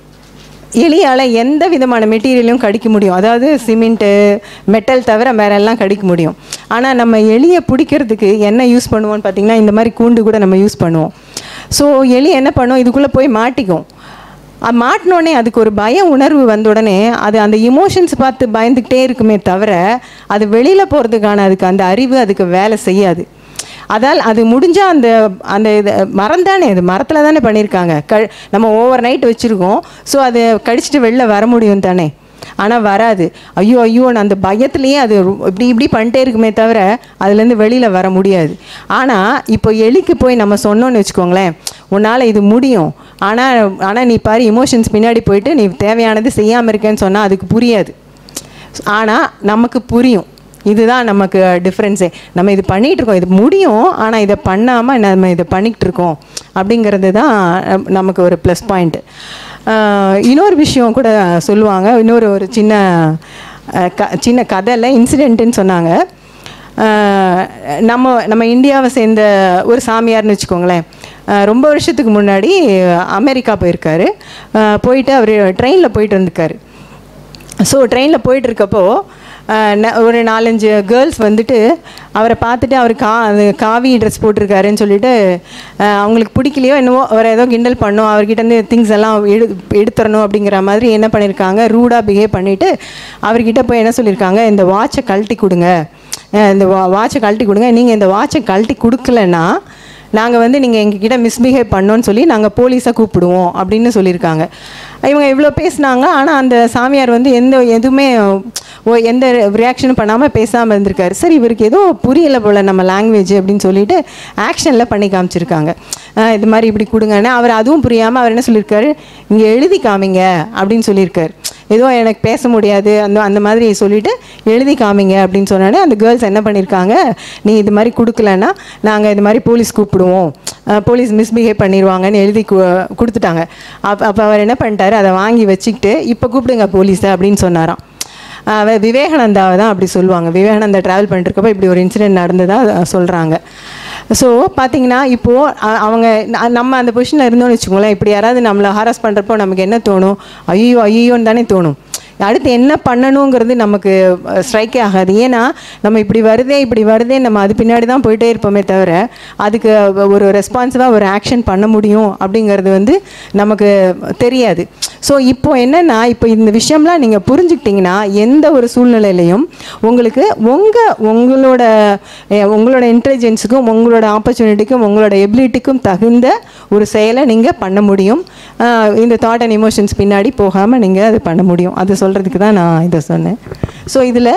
எலியால் எந்த விதமான மெட்டீரியலையும் கடிக்க முடியும் அதாவது சிமெண்ட்டு மெட்டல் தவிர வேற எல்லாம் கடிக்க முடியும் ஆனால் நம்ம எலியை பிடிக்கிறதுக்கு என்ன யூஸ் பண்ணுவோம்னு பார்த்தீங்கன்னா இந்த மாதிரி கூண்டு கூட நம்ம யூஸ் பண்ணுவோம் ஸோ எலி என்ன பண்ணும் இதுக்குள்ளே போய் மாட்டிக்கும் அது மாட்டினோடனே அதுக்கு ஒரு பய உணர்வு வந்த உடனே அது அந்த இமோஷன்ஸ் பார்த்து பயந்துக்கிட்டே இருக்குமே தவிர அது வெளியில் போகிறதுக்கான அதுக்கு அந்த அறிவு அதுக்கு வேலை செய்யாது அதால் அது முடிஞ்சால் அந்த அந்த இது மரம் தானே அது மரத்தில் தானே பண்ணியிருக்காங்க க நம்ம ஓவர் நைட் வச்சுருக்கோம் ஸோ அது கடிச்சிட்டு வெளில வர முடியும் தானே ஆனால் வராது ஐயோ ஐயோன்னு அந்த பயத்துலேயே அது ரொ- இப்படி இப்படி பண்ணிட்டே இருக்குமே தவிர அதுலேருந்து வெளியில் வர முடியாது ஆனால் இப்போ எலிக்கு போய் நம்ம சொன்னோன்னு வச்சுக்கோங்களேன் உன்னால் இது முடியும் ஆனால் ஆனால் நீ பாரு இமோஷன்ஸ் பின்னாடி போயிட்டு நீ தேவையானது செய்யாமல் இருக்கேன்னு சொன்னால் அதுக்கு புரியாது ஆனால் நமக்கு புரியும் இதுதான் நமக்கு டிஃப்ரென்ஸே நம்ம இது பண்ணிகிட்டு இருக்கோம் இது முடியும் ஆனால் இதை பண்ணாமல் நம்ம இதை பண்ணிக்கிட்டு இருக்கோம் அப்படிங்கிறது தான் நம்- நமக்கு ஒரு ப்ளஸ் பாயிண்ட்டு இன்னொரு விஷயம் கூட சொல்லுவாங்க இன்னொரு ஒரு சின்ன அஹ், க சின்ன கதையில் இன்சிடெண்ட்டுன்னு சொன்னாங்க அஹ், நம்ம நம்ம இந்தியாவை சேர்ந்த ஒரு சாமியார்னு வச்சுக்கோங்களேன் அஹ், ரொம்ப வருஷத்துக்கு முன்னாடி அமெரிக்கா போயிருக்காரு அஹ், போயிட்டு அவர் ட்ரெயினில் போயிட்டு இருந்திருக்காரு ஸோ ட்ரெயினில் போயிட்டு இருக்கப்போ அஹ், ந- ஒரு நாலஞ்சு கேர்ள்ஸ் வந்துட்டு அவரை பார்த்துட்டு அவர் கா அது காவி ட்ரெஸ் போட்டிருக்காருன்னு சொல்லிட்டு அஹ், அவங்களுக்கு பிடிக்கலையோ என்னவோ அவரை ஏதோ கிண்டல் பண்ணும் அவர்கிட்டருந்து திங்ஸ் எல்லாம் எடு எடுத்துடணும் அப்படிங்கிற மாதிரி என்ன பண்ணியிருக்காங்க ரூடாக பிஹேவ் பண்ணிவிட்டு அவர்கிட்ட போய் என்ன சொல்லியிருக்காங்க இந்த வாட்சை கழட்டி கொடுங்க அஹ், இந்த வா வாட்சை கழட்டி கொடுங்க நீங்கள் இந்த வாட்சை கழட்டி கொடுக்கலன்னா நாங்கள் வந்து நீங்கள் எங்ககிட்ட மிஸ்பிஹேவ் பண்ணோன்னு சொல்லி நாங்கள் போலீஸை கூப்பிடுவோம் அப்படின்னு சொல்லியிருக்காங்க இவங்க இவ்வளோ பேசுனாங்க ஆனால் அந்த சாமியார் வந்து எந்த எதுவுமே ஓ எந்த ரியாக்ஷனும் பண்ணாமல் பேசாமல் இருந்திருக்காரு சரி இவருக்கு ஏதோ புரியலை போல் நம்ம லாங்குவேஜ் அப்படின்னு சொல்லிட்டு ஆக்ஷனில் பண்ணி காமிச்சிருக்காங்க அஹ் இது மாதிரி இப்படி கொடுங்கன்னு அவர் அதுவும் புரியாமல் அவர் என்ன சொல்லியிருக்காரு இங்கே எழுதி காமிங்க அப்படின்னு சொல்லியிருக்காரு ஏதோ எனக்கு பேச முடியாது அந்த அந்த மாதிரி சொல்லிட்டு எழுதி காமிங்க அப்படின்னு சொன்னோடனே அந்த கேர்ள்ஸ் என்ன பண்ணியிருக்காங்க நீ இது மாதிரி கொடுக்கலன்னா நாங்கள் இது மாதிரி போலீஸ் கூப்பிடுவோம் அஹ் போலீஸ் மிஸ்பிஹேவ் பண்ணிடுவாங்கன்னு எழுதி கு கொடுத்துட்டாங்க அப்போ அப்போ அவர் என்ன பண்ணிட்டாரு அதை வாங்கி வச்சுக்கிட்டு இப்போ கூப்பிடுங்க போலீஸை அப்படின்னு சொன்னாராம் அவர் விவேகானந்தாவை தான் அப்படி சொல்லுவாங்க விவேகானந்தா ட்ராவல் பண்ணிட்டு இருக்கப்போ இப்படி ஒரு இன்சிடென்ட் நடந்ததாக சொல்கிறாங்க ஸோ பார்த்தீங்கன்னா இப்போது அ- அவங்க ந- நம்ம அந்த பொசிஷனில் இருந்தோம்னு வச்சுக்கோங்களேன் இப்படி யாராவது நம்மளை ஹாரஸ் பண்ணுறப்போ நமக்கு என்ன தோணும் ஐயோ ஐயோன்னு தானே தோணும் அடுத்து என்ன பண்ணணுங்கிறது நமக்கு ஸ்ட்ரைக்கே ஆகாது ஏன்னா நம்ம இப்படி வருதே இப்படி வருதே நம்ம அது பின்னாடி தான் போயிட்டே இருப்போமே தவிர அதுக்கு ஒரு ரெஸ்பான்சிவாக ஒரு ஆக்ஷன் பண்ண முடியும் அப்படிங்கிறது வந்து நமக்கு தெரியாது ஸோ இப்போ என்னென்னா இப்போ இந்த விஷயம்லாம் நீங்கள் புரிஞ்சுக்கிட்டிங்கன்னா எந்த ஒரு சூழ்நிலையிலையும் உங்களுக்கு உங்கள் உங்களோட அஹ், உங்களோட இன்டெலிஜென்ஸுக்கும் உங்களோட ஆப்பர்ச்சுனிட்டிக்கும் உங்களோட எபிலிட்டிக்கும் தகுந்த ஒரு செயலை நீங்கள் பண்ண முடியும் அஹ், இந்த தாட் அண்ட் எமோஷன்ஸ் பின்னாடி போகாமல் நீங்கள் அது பண்ண முடியும் அது சொல்கிறதுக்கு தான் நான் இதை சொன்னேன் ஸோ இதில்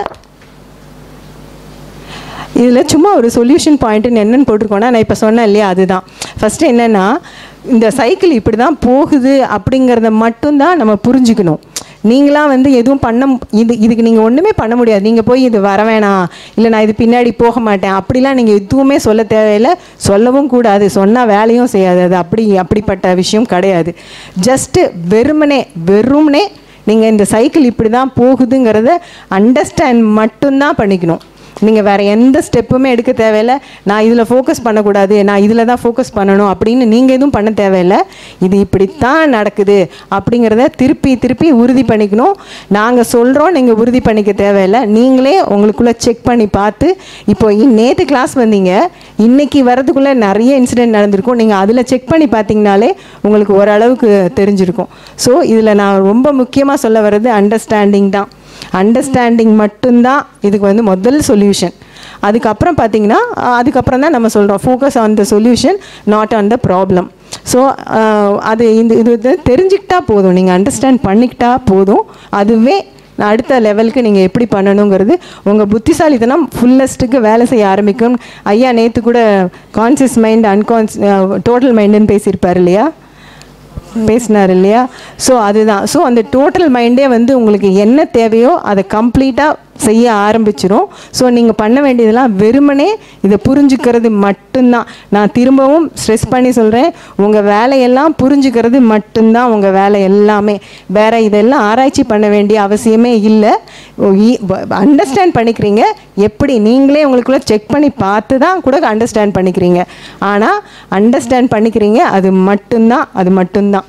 இதில் சும்மா ஒரு சொல்யூஷன் பாயிண்ட்டுன்னு என்னென்னு போட்டிருக்கோன்னா நான் இப்போ சொன்னேன் இல்லையா அதுதான் ஃபஸ்ட்டு என்னென்னா இந்த சைக்கிள் இப்படி தான் போகுது அப்படிங்கிறத மட்டும்தான் நம்ம புரிஞ்சுக்கணும் நீங்களாம் வந்து எதுவும் பண்ண மு- இது இதுக்கு நீங்கள் ஒன்றுமே பண்ண முடியாது நீங்கள் போய் இது வர வேணாம் இல்லை நான் இது பின்னாடி போக மாட்டேன் அப்படிலாம் நீங்கள் எதுவுமே சொல்ல தேவையில்லை சொல்லவும் கூடாது சொன்னால் வேலையும் செய்யாது அது அப்படி அப்படிப்பட்ட விஷயம் கிடையாது ஜஸ்ட்டு வெறுமனே வெறுமனே நீங்கள் இந்த சைக்கிள் இப்படி தான் போகுதுங்கிறத அண்டர்ஸ்டாண்ட் மட்டும்தான் பண்ணிக்கணும் நீங்கள் வேறு எந்த ஸ்டெப்புமே எடுக்க தேவையில்ல நான் இதில் ஃபோக்கஸ் பண்ணக்கூடாது நான் இதில் தான் ஃபோக்கஸ் பண்ணணும் அப்படின்னு நீங்கள் எதுவும் பண்ண தேவையில்ல இது இப்படித்தான் நடக்குது அப்படிங்கிறத திருப்பி திருப்பி உறுதி பண்ணிக்கணும் நாங்கள் சொல்கிறோம் நீங்கள் உறுதி பண்ணிக்க தேவையில்லை நீங்களே உங்களுக்குள்ளே செக் பண்ணி பார்த்து இப்போ நேற்று கிளாஸ் வந்தீங்க இன்னைக்கு வரதுக்குள்ளே நிறைய இன்சிடென்ட் நடந்திருக்கும் நீங்கள் அதில் செக் பண்ணி பார்த்தீங்கனாலே உங்களுக்கு ஓரளவுக்கு தெரிஞ்சிருக்கும் ஸோ இதில் நான் ரொம்ப முக்கியமாக சொல்ல வர்றது அண்டர்ஸ்டாண்டிங் தான் அண்டர்ஸ்டாண்டிங் மட்டும்தான் இதுக்கு வந்து முதல் சொல்யூஷன் அதுக்கப்புறம் பார்த்தீங்கன்னா அஹ், அதுக்கப்புறம் தான் நம்ம சொல்கிறோம் focus on the solution not on the problem so அது இந்த இது வந்து தெரிஞ்சுக்கிட்டா போதும் நீங்கள் அண்டர்ஸ்டாண்ட் பண்ணிக்கிட்டா போதும் அதுவே அடுத்த லெவலுக்கு நீங்கள் எப்படி பண்ணணுங்கிறது உங்கள் புத்திசாலித்தனம் ஃபுல்லஸ்ட்டுக்கு வேலை செய்ய ஆரம்பிக்கும் ஐயா நேற்று கூட கான்சியஸ் மைண்ட் அன்கான்ஸ் டோட்டல் மைண்டுன்னு பேசியிருப்பார் இல்லையா பேசினார் இல்லையா ஸோ அதுதான் ஸோ அந்த டோட்டல் மைண்டே வந்து உங்களுக்கு என்ன தேவையோ அதை கம்ப்ளீட்டாக செய்ய ஆரம்பிச்சிரும் ஸோ நீங்கள் பண்ண வேண்டியதெல்லாம் வெறுமனே இதை புரிஞ்சுக்கிறது மட்டும்தான் நான் திரும்பவும் ஸ்ட்ரெஸ் பண்ணி சொல்கிறேன் உங்கள் வேலையெல்லாம் புரிஞ்சுக்கிறது மட்டும்தான் உங்கள் வேலை எல்லாமே வேற இதெல்லாம் ஆராய்ச்சி பண்ண வேண்டிய அவசியமே இல்லை அண்டர்ஸ்டாண்ட் பண்ணிக்கிறீங்க எப்படி நீங்களே உங்களுக்குள்ள செக் பண்ணி பார்த்து தான் கூட அண்டர்ஸ்டாண்ட் பண்ணிக்கிறீங்க ஆனால் அண்டர்ஸ்டாண்ட் பண்ணிக்கிறீங்க அது மட்டும்தான் அது மட்டும்தான்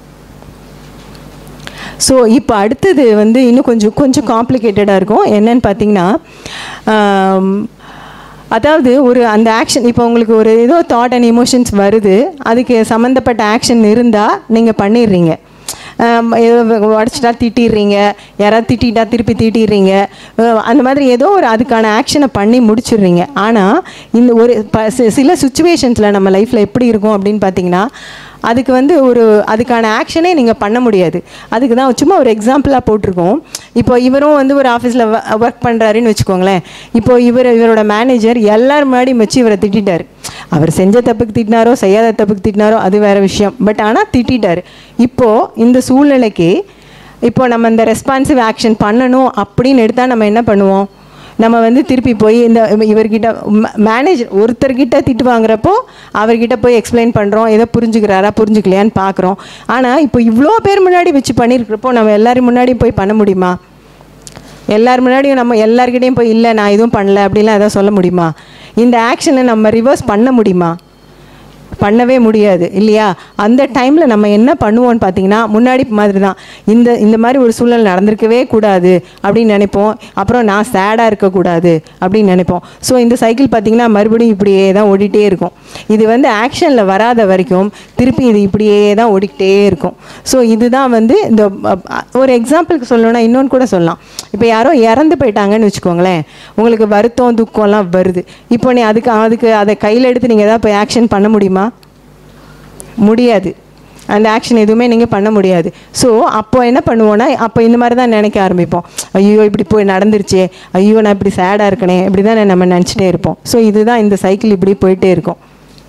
ஸோ இப்போ அடுத்தது வந்து இன்னும் கொஞ்சம் கொஞ்சம் காம்ப்ளிகேட்டடாக இருக்கும் என்னன்னு பார்த்தீங்கன்னா ஆம், அதாவது ஒரு அந்த ஆக்ஷன் இப்போ உங்களுக்கு ஒரு ஏதோ தாட் அண்ட் எமோஷன்ஸ் வருது அதுக்கு சம்மந்தப்பட்ட ஆக்ஷன் இருந்தால் நீங்கள் பண்ணிடுறீங்க ஆம், ஏதோ உடச்சிட்டா திட்டிடுறீங்க யாராவது திட்டிட்டா திருப்பி திட்டிடுறீங்க அஹ் அந்த மாதிரி ஏதோ ஒரு அதுக்கான ஆக்ஷனை பண்ணி முடிச்சிடுறீங்க ஆனால் இந்த ஒரு ப சி- சில சுச்சுவேஷன்ஸில் நம்ம லைஃப்பில் எப்படி இருக்கும் அப்படின்னு பார்த்தீங்கன்னா அதுக்கு வந்து ஒரு அதுக்கான ஆக்ஷனே நீங்கள் பண்ண முடியாது அதுக்கு தான் சும்மா ஒரு எக்ஸாம்பிளாக போட்டிருக்கோம் இப்போ இவரும் வந்து ஒரு ஆஃபீஸில் ஒர்க் பண்ணுறாருன்னு வச்சுக்கோங்களேன் இப்போ இவர் இவரோட மேனேஜர் எல்லார் முன்னாடியும் வச்சு இவரை திட்டிட்டார் அவர் செஞ்ச தப்புக்கு திட்டினாரோ செய்யாத தப்புக்கு திட்டினாரோ அது வேற விஷயம் பட் ஆனால் திட்டிட்டார் இப்போது இந்த சூழ்நிலைக்கு இப்போ நம்ம இந்த ரெஸ்பான்சிவ் ஆக்ஷன் பண்ணணும் அப்படின்னு எடுத்தால் நம்ம என்ன பண்ணுவோம் நம்ம வந்து திருப்பி போய் இந்த இவர்கிட்ட மேனேஜர் ஒருத்தர்கிட்ட திட்டு வாங்குறப்போ அவர்கிட்ட போய் எக்ஸ்பிளைன் பண்ணுறோம் ஏதோ புரிஞ்சுக்கிறாரா புரிஞ்சுக்கலையான்னு பார்க்குறோம் ஆனால் இப்போ இவ்வளோ பேர் முன்னாடி வச்சு பண்ணியிருக்கிறப்போ நம்ம எல்லாரும் முன்னாடியும் போய் பண்ண முடியுமா எல்லார் முன்னாடியும் நம்ம எல்லார்கிட்டையும் போய் இல்லை நான் எதுவும் பண்ணல அப்படிலாம் எதாவது சொல்ல முடியுமா இந்த ஆக்ஷனை நம்ம ரிவர்ஸ் பண்ண முடியுமா பண்ணவே முடியாது இல்லையா அந்த டைமில் நம்ம என்ன பண்ணுவோம்னு பார்த்தீங்கன்னா முன்னாடி மாதிரி தான் இந்த இந்த மாதிரி ஒரு சூழல் நடந்திருக்கவே கூடாது அப்படின்னு நினைப்போம் அப்புறம் நான் சேடாக இருக்கக்கூடாது அப்படின்னு நினைப்போம் ஸோ இந்த சைக்கிள் பார்த்தீங்கன்னா மறுபடியும் இப்படியே தான் ஓடிட்டே இருக்கும் இது வந்து ஆக்ஷனில் வராத வரைக்கும் திருப்பி இது இப்படியே தான் ஓடிக்கிட்டே இருக்கும் ஸோ இதுதான் வந்து இந்த அ, அ, ஒரு எக்ஸாம்பிளுக்கு சொல்லணும்னா இன்னொன்று கூட சொல்லலாம் இப்போ யாரோ இறந்து போயிட்டாங்கன்னு வச்சுக்கோங்களேன் உங்களுக்கு வருத்தம் துக்கம்லாம் வருது இப்போ நீ அதுக்கு அதுக்கு அதை கையில் எடுத்து நீங்கள் ஏதாவது போய் ஆக்ஷன் பண்ண முடியுமா முடியாது அந்த ஆக்ஷன் எதுவுமே நீங்கள் பண்ண முடியாது ஸோ அப்போ என்ன பண்ணுவோன்னா அப்போ இந்த மாதிரி தான் நினைக்க ஆரம்பிப்போம் ஐயோ இப்படி போய் நடந்துருச்சே ஐயோ நான் இப்படி சேடாக இருக்கனே இப்படி தான் நம்ம நினச்சிட்டே இருப்போம் ஸோ இதுதான் இந்த சைக்கிள் இப்படி போயிட்டே இருக்கும்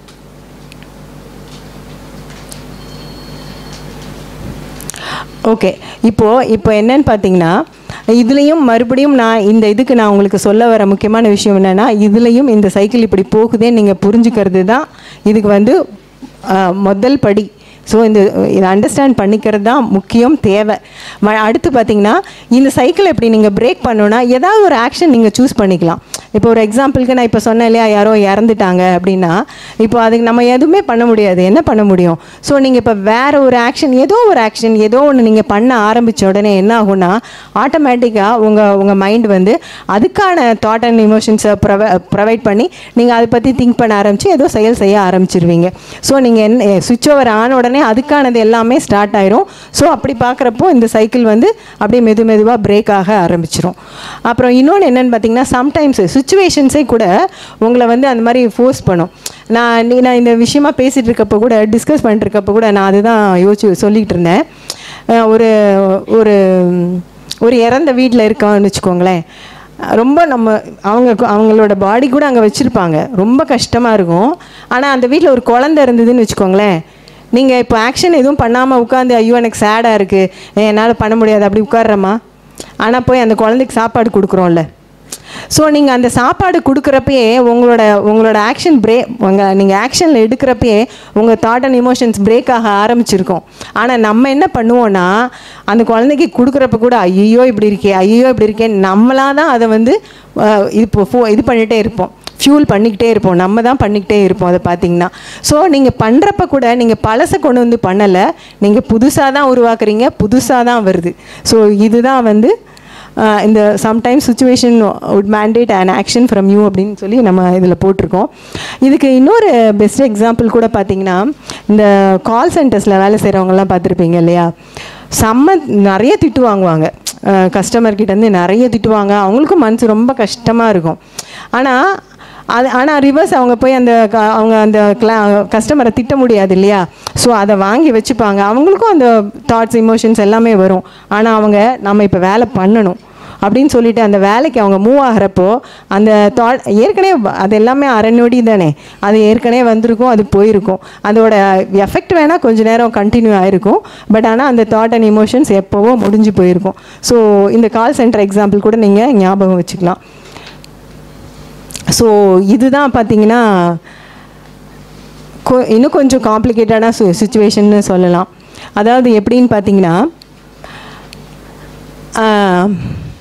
ஓகே இப்போது இப்போ என்னன்னு பார்த்தீங்கன்னா இதுலேயும் மறுபடியும் நான் இந்த இதுக்கு நான் உங்களுக்கு சொல்ல வர முக்கியமான விஷயம் என்னென்னா இதுலேயும் இந்த சைக்கிள் இப்படி போகுதேன்னு நீங்கள் புரிஞ்சுக்கிறது தான் இதுக்கு வந்து ஆஹ், முதல் படி ஸோ இந்த இதை அண்டர்ஸ்டாண்ட் பண்ணிக்கிறது தான் முக்கியம் தேவை ம- அடுத்து பார்த்தீங்கன்னா இந்த சைக்கிள் எப்படி நீங்கள் பிரேக் பண்ணணும்னா ஏதாவது ஒரு ஆக்ஷன் நீங்கள் சூஸ் பண்ணிக்கலாம் இப்போ ஒரு எக்ஸாம்பிளுக்கு நான் இப்போ சொன்னேன் இல்லையா யாரோ இறந்துட்டாங்க அப்படின்னா இப்போ அதுக்கு நம்ம எதுவுமே பண்ண முடியாது என்ன பண்ண முடியும் ஸோ நீங்கள் இப்போ வேற ஒரு ஆக்ஷன் ஏதோ ஒரு ஆக்ஷன் ஏதோ ஒன்று நீங்கள் பண்ண ஆரம்பித்த உடனே என்ன ஆகும்னா ஆட்டோமேட்டிக்காக உங்கள் உங்கள் மைண்ட் வந்து அதுக்கான தாட் அண்ட் இமோஷன்ஸை ப்ரொவை ப்ரொவைட் பண்ணி நீங்கள் அதை பற்றி திங்க் பண்ண ஆரம்பித்து ஏதோ செயல் செய்ய ஆரம்பிச்சிருவீங்க ஸோ நீங்கள் என்ன சுவிட்ச் ஓவர் ஆன உடனே அதுக்கானது எல்லாமே ஸ்டார்ட் ஆயிரும் ஸோ அப்படி பார்க்குறப்போ இந்த சைக்கிள் வந்து அப்படியே மெது மெதுவாக பிரேக் ஆக ஆரம்பிச்சிரும் அப்புறம் இன்னொன்று என்னென்னு பார்த்தீங்கன்னா சம்டைம்ஸ் சுச்சுவேஷன்ஸே கூட உங்களை வந்து அந்த மாதிரி ஃபோர்ஸ் பண்ணும் நான் நீ நான் இந்த விஷயமா பேசிகிட்டு இருக்கப்போ கூட டிஸ்கஸ் பண்ணிட்டு இருக்கப்போ கூட நான் அதுதான் யோசிச்சு சொல்லிகிட்டு இருந்தேன் அஹ் ஒரு ஒரு ஒரு இறந்த வீட்டில் இருக்கான்னு வச்சுக்கோங்களேன் ரொம்ப நம்ம அவங்க அவங்களோட பாடி கூட அங்கே வச்சுருப்பாங்க ரொம்ப கஷ்டமாக இருக்கும் ஆனால் அந்த வீட்டில் ஒரு குழந்தை இருந்ததுன்னு வச்சுக்கோங்களேன் நீங்கள் இப்போ ஆக்ஷன் எதுவும் பண்ணாமல் உட்காந்து ஐயோ எனக்கு சேடாக இருக்குது என்னால் பண்ண முடியாது அப்படி உட்கார்றமா ஆனால் போய் அந்த குழந்தைக்கு சாப்பாடு கொடுக்குறோம்ல ஸோ நீங்கள் அந்த சாப்பாடு கொடுக்குறப்பயே உங்களோட உங்களோட ஆக்ஷன் பிரே உங்கள் நீங்கள் ஆக்ஷனில் எடுக்கிறப்பயே உங்கள் தாட் அண்ட் இமோஷன்ஸ் பிரேக் ஆக ஆரம்பிச்சிருக்கும் ஆனால் நம்ம என்ன பண்ணுவோன்னா அந்த குழந்தைக்கு கொடுக்குறப்ப கூட ஐயோ இப்படி இருக்கே ஐயோ இப்படி இருக்கே நம்மளாக தான் அதை வந்து அஹ், இது இப்போ ஃபோ- இது பண்ணிகிட்டே இருப்போம் ஃபியூல் பண்ணிக்கிட்டே இருப்போம் நம்ம தான் பண்ணிக்கிட்டே இருப்போம் அதை பார்த்தீங்கன்னா ஸோ நீங்கள் பண்ணுறப்ப கூட நீங்கள் பழசை கொண்டு வந்து பண்ணலை நீங்கள் புதுசாக தான் உருவாக்குறீங்க புதுசாக தான் வருது ஸோ இதுதான் வந்து ஆஹ் இந்த sometimes situation would mandate an action from you அப்படின்னு சொல்லி நம்ம இதில் போட்டிருக்கோம் இதுக்கு இன்னொரு பெஸ்ட் எக்ஸாம்பிள் கூட பார்த்தீங்கன்னா இந்த கால் சென்டர்ஸில் வேலை செய்கிறவங்கலாம் பார்த்துருப்பீங்க இல்லையா செம்ம நிறைய திட்டு வாங்குவாங்க கஸ்டமர் கிட்டேருந்து நிறைய திட்டுவாங்க அவங்களுக்கும் மனசு ரொம்ப கஷ்டமாக இருக்கும் ஆனால் அது ஆனால் ரிவர்ஸ் அவங்க போய் அந்த க- அவங்க அந்த கிளா கஸ்டமரை திட்ட முடியாது இல்லையா ஸோ அதை வாங்கி வச்சுப்பாங்க அவங்களுக்கும் அந்த தாட்ஸ் இமோஷன்ஸ் எல்லாமே வரும் ஆனால் அவங்க நம்ம இப்போ வேலை பண்ணணும் அப்படின்னு சொல்லிட்டு அந்த வேலைக்கு அவங்க மூவ் ஆகிறப்போ அந்த தாட் ஏற்கனவே வ- அது எல்லாமே அரை நொடி தானே அது ஏற்கனவே வந்திருக்கும் அது போயிருக்கும் அதோட எஃபெக்ட் வேணால் கொஞ்ச நேரம் கண்டினியூ ஆயிருக்கும் பட் ஆனால் அந்த தாட் அண்ட் இமோஷன்ஸ் எப்போவோ முடிஞ்சு போயிருக்கும் ஸோ இந்த கால் சென்டர் எக்ஸாம்பிள் கூட நீங்கள் ஞாபகம் வச்சுக்கலாம் ஸோ இதுதான் பார்த்தீங்கன்னா கொ இன்னும் கொஞ்சம் காம்ப்ளிகேட்டடான சு சுச்சுவேஷன்னு சொல்லலாம் அதாவது எப்படின்னு பார்த்தீங்கன்னா ஆஹ்,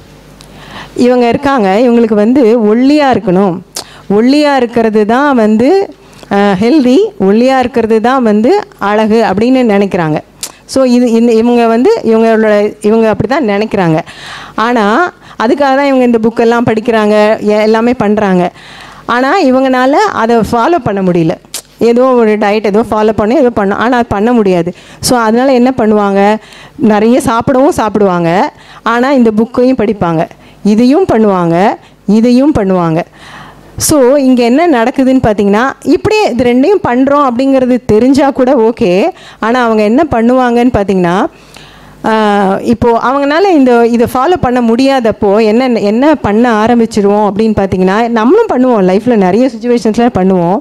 இவங்க இருக்காங்க இவங்களுக்கு வந்து ஒல்லியாக இருக்கணும் ஒல்லியாக இருக்கிறது தான் வந்து ஹெல்தி ஒல்லியாக இருக்கிறது தான் வந்து அழகு அப்படின்னு நினைக்கிறாங்க ஸோ இது இந்த இவங்க வந்து இவங்களோட இவங்க அப்படி தான் நினைக்கிறாங்க ஆனால் அதுக்காக தான் இவங்க இந்த புக்கெல்லாம் படிக்கிறாங்க எ- எல்லாமே பண்ணுறாங்க ஆனால் இவங்கனால அதை ஃபாலோ பண்ண முடியல ஏதோ ஒரு டயட் ஏதோ ஃபாலோ பண்ண ஏதோ பண்ண ஆனால் அது பண்ண முடியாது ஸோ அதனால் என்ன பண்ணுவாங்க நிறைய சாப்பிடவும் சாப்பிடுவாங்க ஆனால் இந்த புக்கையும் படிப்பாங்க இதையும் பண்ணுவாங்க இதையும் பண்ணுவாங்க ஸோ இங்கே என்ன நடக்குதுன்னு பார்த்தீங்கன்னா இப்படியே இது ரெண்டையும் பண்ணுறோம் அப்படிங்கிறது தெரிஞ்சால் கூட ஓகே ஆனால் அவங்க என்ன பண்ணுவாங்கன்னு பார்த்தீங்கன்னா ஆஹ் இப்போ அவங்கனால இந்த இதை ஃபாலோ பண்ண முடியாதப்போ என்ன என்ன பண்ண ஆரம்பிச்சிருவோம் அப்படின்னு பார்த்தீங்கன்னா நம்மளும் பண்ணுவோம் லைஃப்பில் நிறைய சுச்சுவேஷன்ஸில் பண்ணுவோம்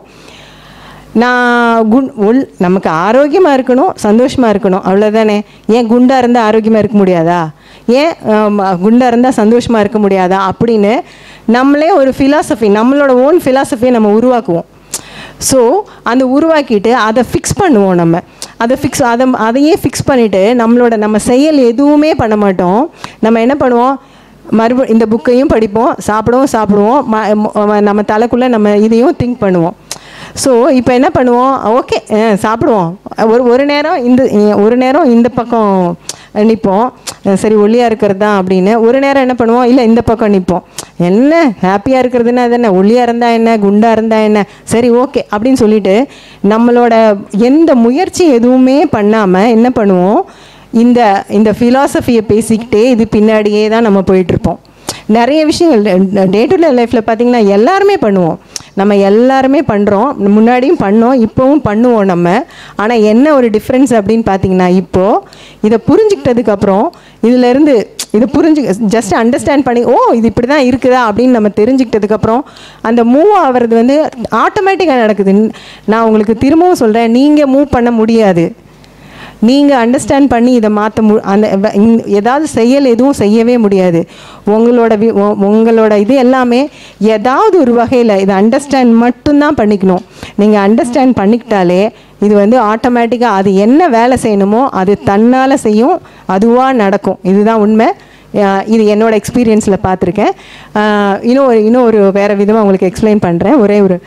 நான் குண் உள் நமக்கு ஆரோக்கியமாக இருக்கணும் சந்தோஷமாக இருக்கணும் அவ்வளோதானே ஏன் குண்டாக இருந்தால் ஆரோக்கியமாக இருக்க முடியாதா ஏன் ஆம், குண்டாக இருந்தால் சந்தோஷமாக இருக்க முடியாதா அப்படின்னு நம்மளே ஒரு ஃபிலாசபி நம்மளோட ஓன் ஃபிலாசபியை நம்ம உருவாக்குவோம் ஸோ அந்த உருவாக்கிட்டு அதை ஃபிக்ஸ் பண்ணுவோம் நம்ம அதை ஃபிக்ஸ் அதை அதையே ஃபிக்ஸ் பண்ணிவிட்டு நம்மளோட நம்ம செயல் எதுவுமே பண்ண மாட்டோம் நம்ம என்ன பண்ணுவோம் மறுப இந்த புக்கையும் படிப்போம் சாப்பிடவும் சாப்பிடுவோம் ம- ம- நம்ம தலைக்குள்ளே நம்ம இதையும் திங்க் பண்ணுவோம் ஸோ இப்போ என்ன பண்ணுவோம் ஓகே சாப்பிடுவோம் ஒரு ஒரு நேரம் இந்த ஒரு நேரம் இந்த பக்கம் நிற்போம் சரி ஒல்லியாக இருக்கிறது தான் அப்படின்னு ஒரு நேரம் என்ன பண்ணுவோம் இல்லை இந்த பக்கம் நிற்போம் என்ன ஹாப்பியாக இருக்கிறதுனா அது என்ன ஒல்லியாக இருந்தால் என்ன குண்டாக இருந்தால் என்ன சரி ஓகே அப்படின்னு சொல்லிட்டு நம்மளோட எந்த முயற்சி எதுவுமே பண்ணாமல் என்ன பண்ணுவோம் இந்த இந்த ஃபிலாசபியை பேசிக்கிட்டே இது பின்னாடியே தான் நம்ம போயிட்டுருப்போம் நிறைய விஷயங்கள் டே டு டே லைஃப்பில் பார்த்தீங்கன்னா எல்லாருமே பண்ணுவோம் நம்ம எல்லாருமே பண்ணுறோம் முன்னாடியும் பண்ணோம் இப்போவும் பண்ணுவோம் நம்ம ஆனால் என்ன ஒரு டிஃப்ரென்ஸ் அப்படின்னு பார்த்தீங்கன்னா இப்போது இதை புரிஞ்சுக்கிட்டதுக்கப்புறம் இதிலேருந்து இதை புரிஞ்சு ஜஸ்ட் அண்டர்ஸ்டாண்ட் பண்ணி ஓ இது இப்படி தான் இருக்குதா அப்படின்னு நம்ம தெரிஞ்சுக்கிட்டதுக்கப்புறம் அந்த மூவ் ஆகிறது வந்து ஆட்டோமேட்டிக்காக நடக்குது நான் உங்களுக்கு திரும்பவும் சொல்கிறேன் நீங்கள் மூவ் பண்ண முடியாது நீங்கள் அண்டர்ஸ்டாண்ட் பண்ணி இதை மாற்ற மு அந்த வ- இந்த- ஏதாவது செயல் எதுவும் செய்யவே முடியாது உங்களோட வி- உ- உங்களோட இது எல்லாமே ஏதாவது ஒரு வகையில் இதை அண்டர்ஸ்டாண்ட் மட்டும்தான் பண்ணிக்கணும் நீங்கள் அண்டர்ஸ்டாண்ட் பண்ணிக்கிட்டாலே இது வந்து ஆட்டோமேட்டிக்காக அது என்ன வேலை செய்யணுமோ அது தன்னால் செய்யும் அதுவாக நடக்கும் இதுதான் உண்மை அஹ் இது என்னோட எக்ஸ்பீரியன்ஸில் பார்த்துருக்கேன் அஹ் இன்னும் ஒரு இன்னும் ஒரு வேறு விதமாக உங்களுக்கு எக்ஸ்பிளைன் பண்ணுறேன் ஒரே ஒரு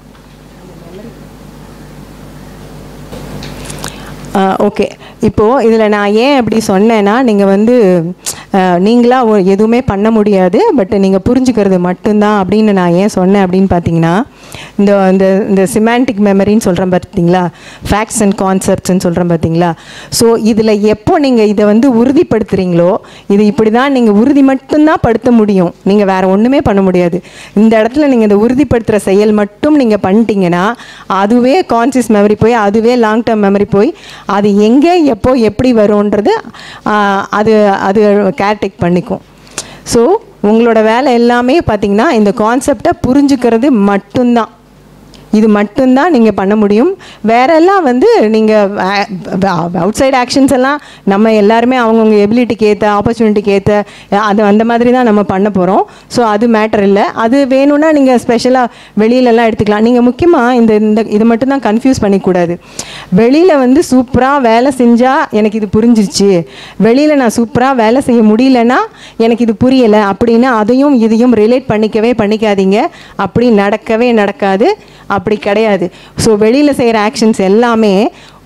ஓகே இப்போது இதில் நான் ஏன் அப்படி சொன்னேன்னா நீங்கள் வந்து அஹ், நீங்களா ஒ- எதுவுமே பண்ண முடியாது பட் நீங்கள் புரிஞ்சுக்கிறது மட்டும்தான் அப்படின்னு நான் ஏன் சொன்னேன் அப்படின்னு பார்த்தீங்கன்னா இந்த இந்த இந்த சிமாண்டிக் மெமரின்னு சொல்கிறேன் பார்த்தீங்களா ஃபேக்ட்ஸ் அண்ட் கான்செப்ட்ஸ்ன்னு சொல்கிறேன் பார்த்தீங்களா ஸோ இதில் எப்போ நீங்கள் இதை வந்து உறுதிப்படுத்துகிறீங்களோ இது இப்படி தான் நீங்கள் உறுதி மட்டும்தான் படுத்த முடியும் நீங்கள் வேறு ஒன்றுமே பண்ண முடியாது இந்த இடத்துல நீங்கள் இந்த உறுதிப்படுத்துகிற செயல் மட்டும் நீங்கள் பண்ணிட்டீங்கன்னா அதுவே கான்சியஸ் மெமரி போய் அதுவே லாங் டேர்ம் மெமரி போய் அது எங்கே எப்போ எப்படி வரும்ன்றது ஆஹ், அது அது கேர்டேக் பண்ணிக்கும் ஸோ உங்களோட வேலை எல்லாமே பார்த்தீங்கன்னா இந்த கான்செப்டை புரிஞ்சுக்கிறது மட்டும்தான் இது மட்டும்தான் நீங்கள் பண்ண முடியும் வேறெல்லாம் வந்து நீங்கள் அவுட் சைடு ஆக்ஷன்ஸ் எல்லாம் நம்ம எல்லாருமே அவங்கவுங்க எபிலிட்டிக்கு ஏற்ற ஆப்பர்ச்சுனிட்டிக்கு ஏற்ற அது அந்த மாதிரி தான் நம்ம பண்ண போகிறோம் ஸோ அது மேட்டர் இல்லை அது வேணும்னா நீங்கள் ஸ்பெஷலாக வெளியிலலாம் எடுத்துக்கலாம் நீங்கள் முக்கியமாக இந்த இந்த இது மட்டும் தான் கன்ஃபியூஸ் பண்ணிக்கூடாது வெளியில் வந்து சூப்பராக வேலை செஞ்சால் எனக்கு இது புரிஞ்சிருச்சு வெளியில் நான் சூப்பராக வேலை செய்ய முடியலன்னா எனக்கு இது புரியலை அப்படின்னு அதையும் இதையும் ரிலேட் பண்ணிக்கவே பண்ணிக்காதீங்க அப்படி நடக்கவே நடக்காது அப்படி கிடையாது ஸோ வெளியில் செய்கிற ஆக்ஷன்ஸ் எல்லாமே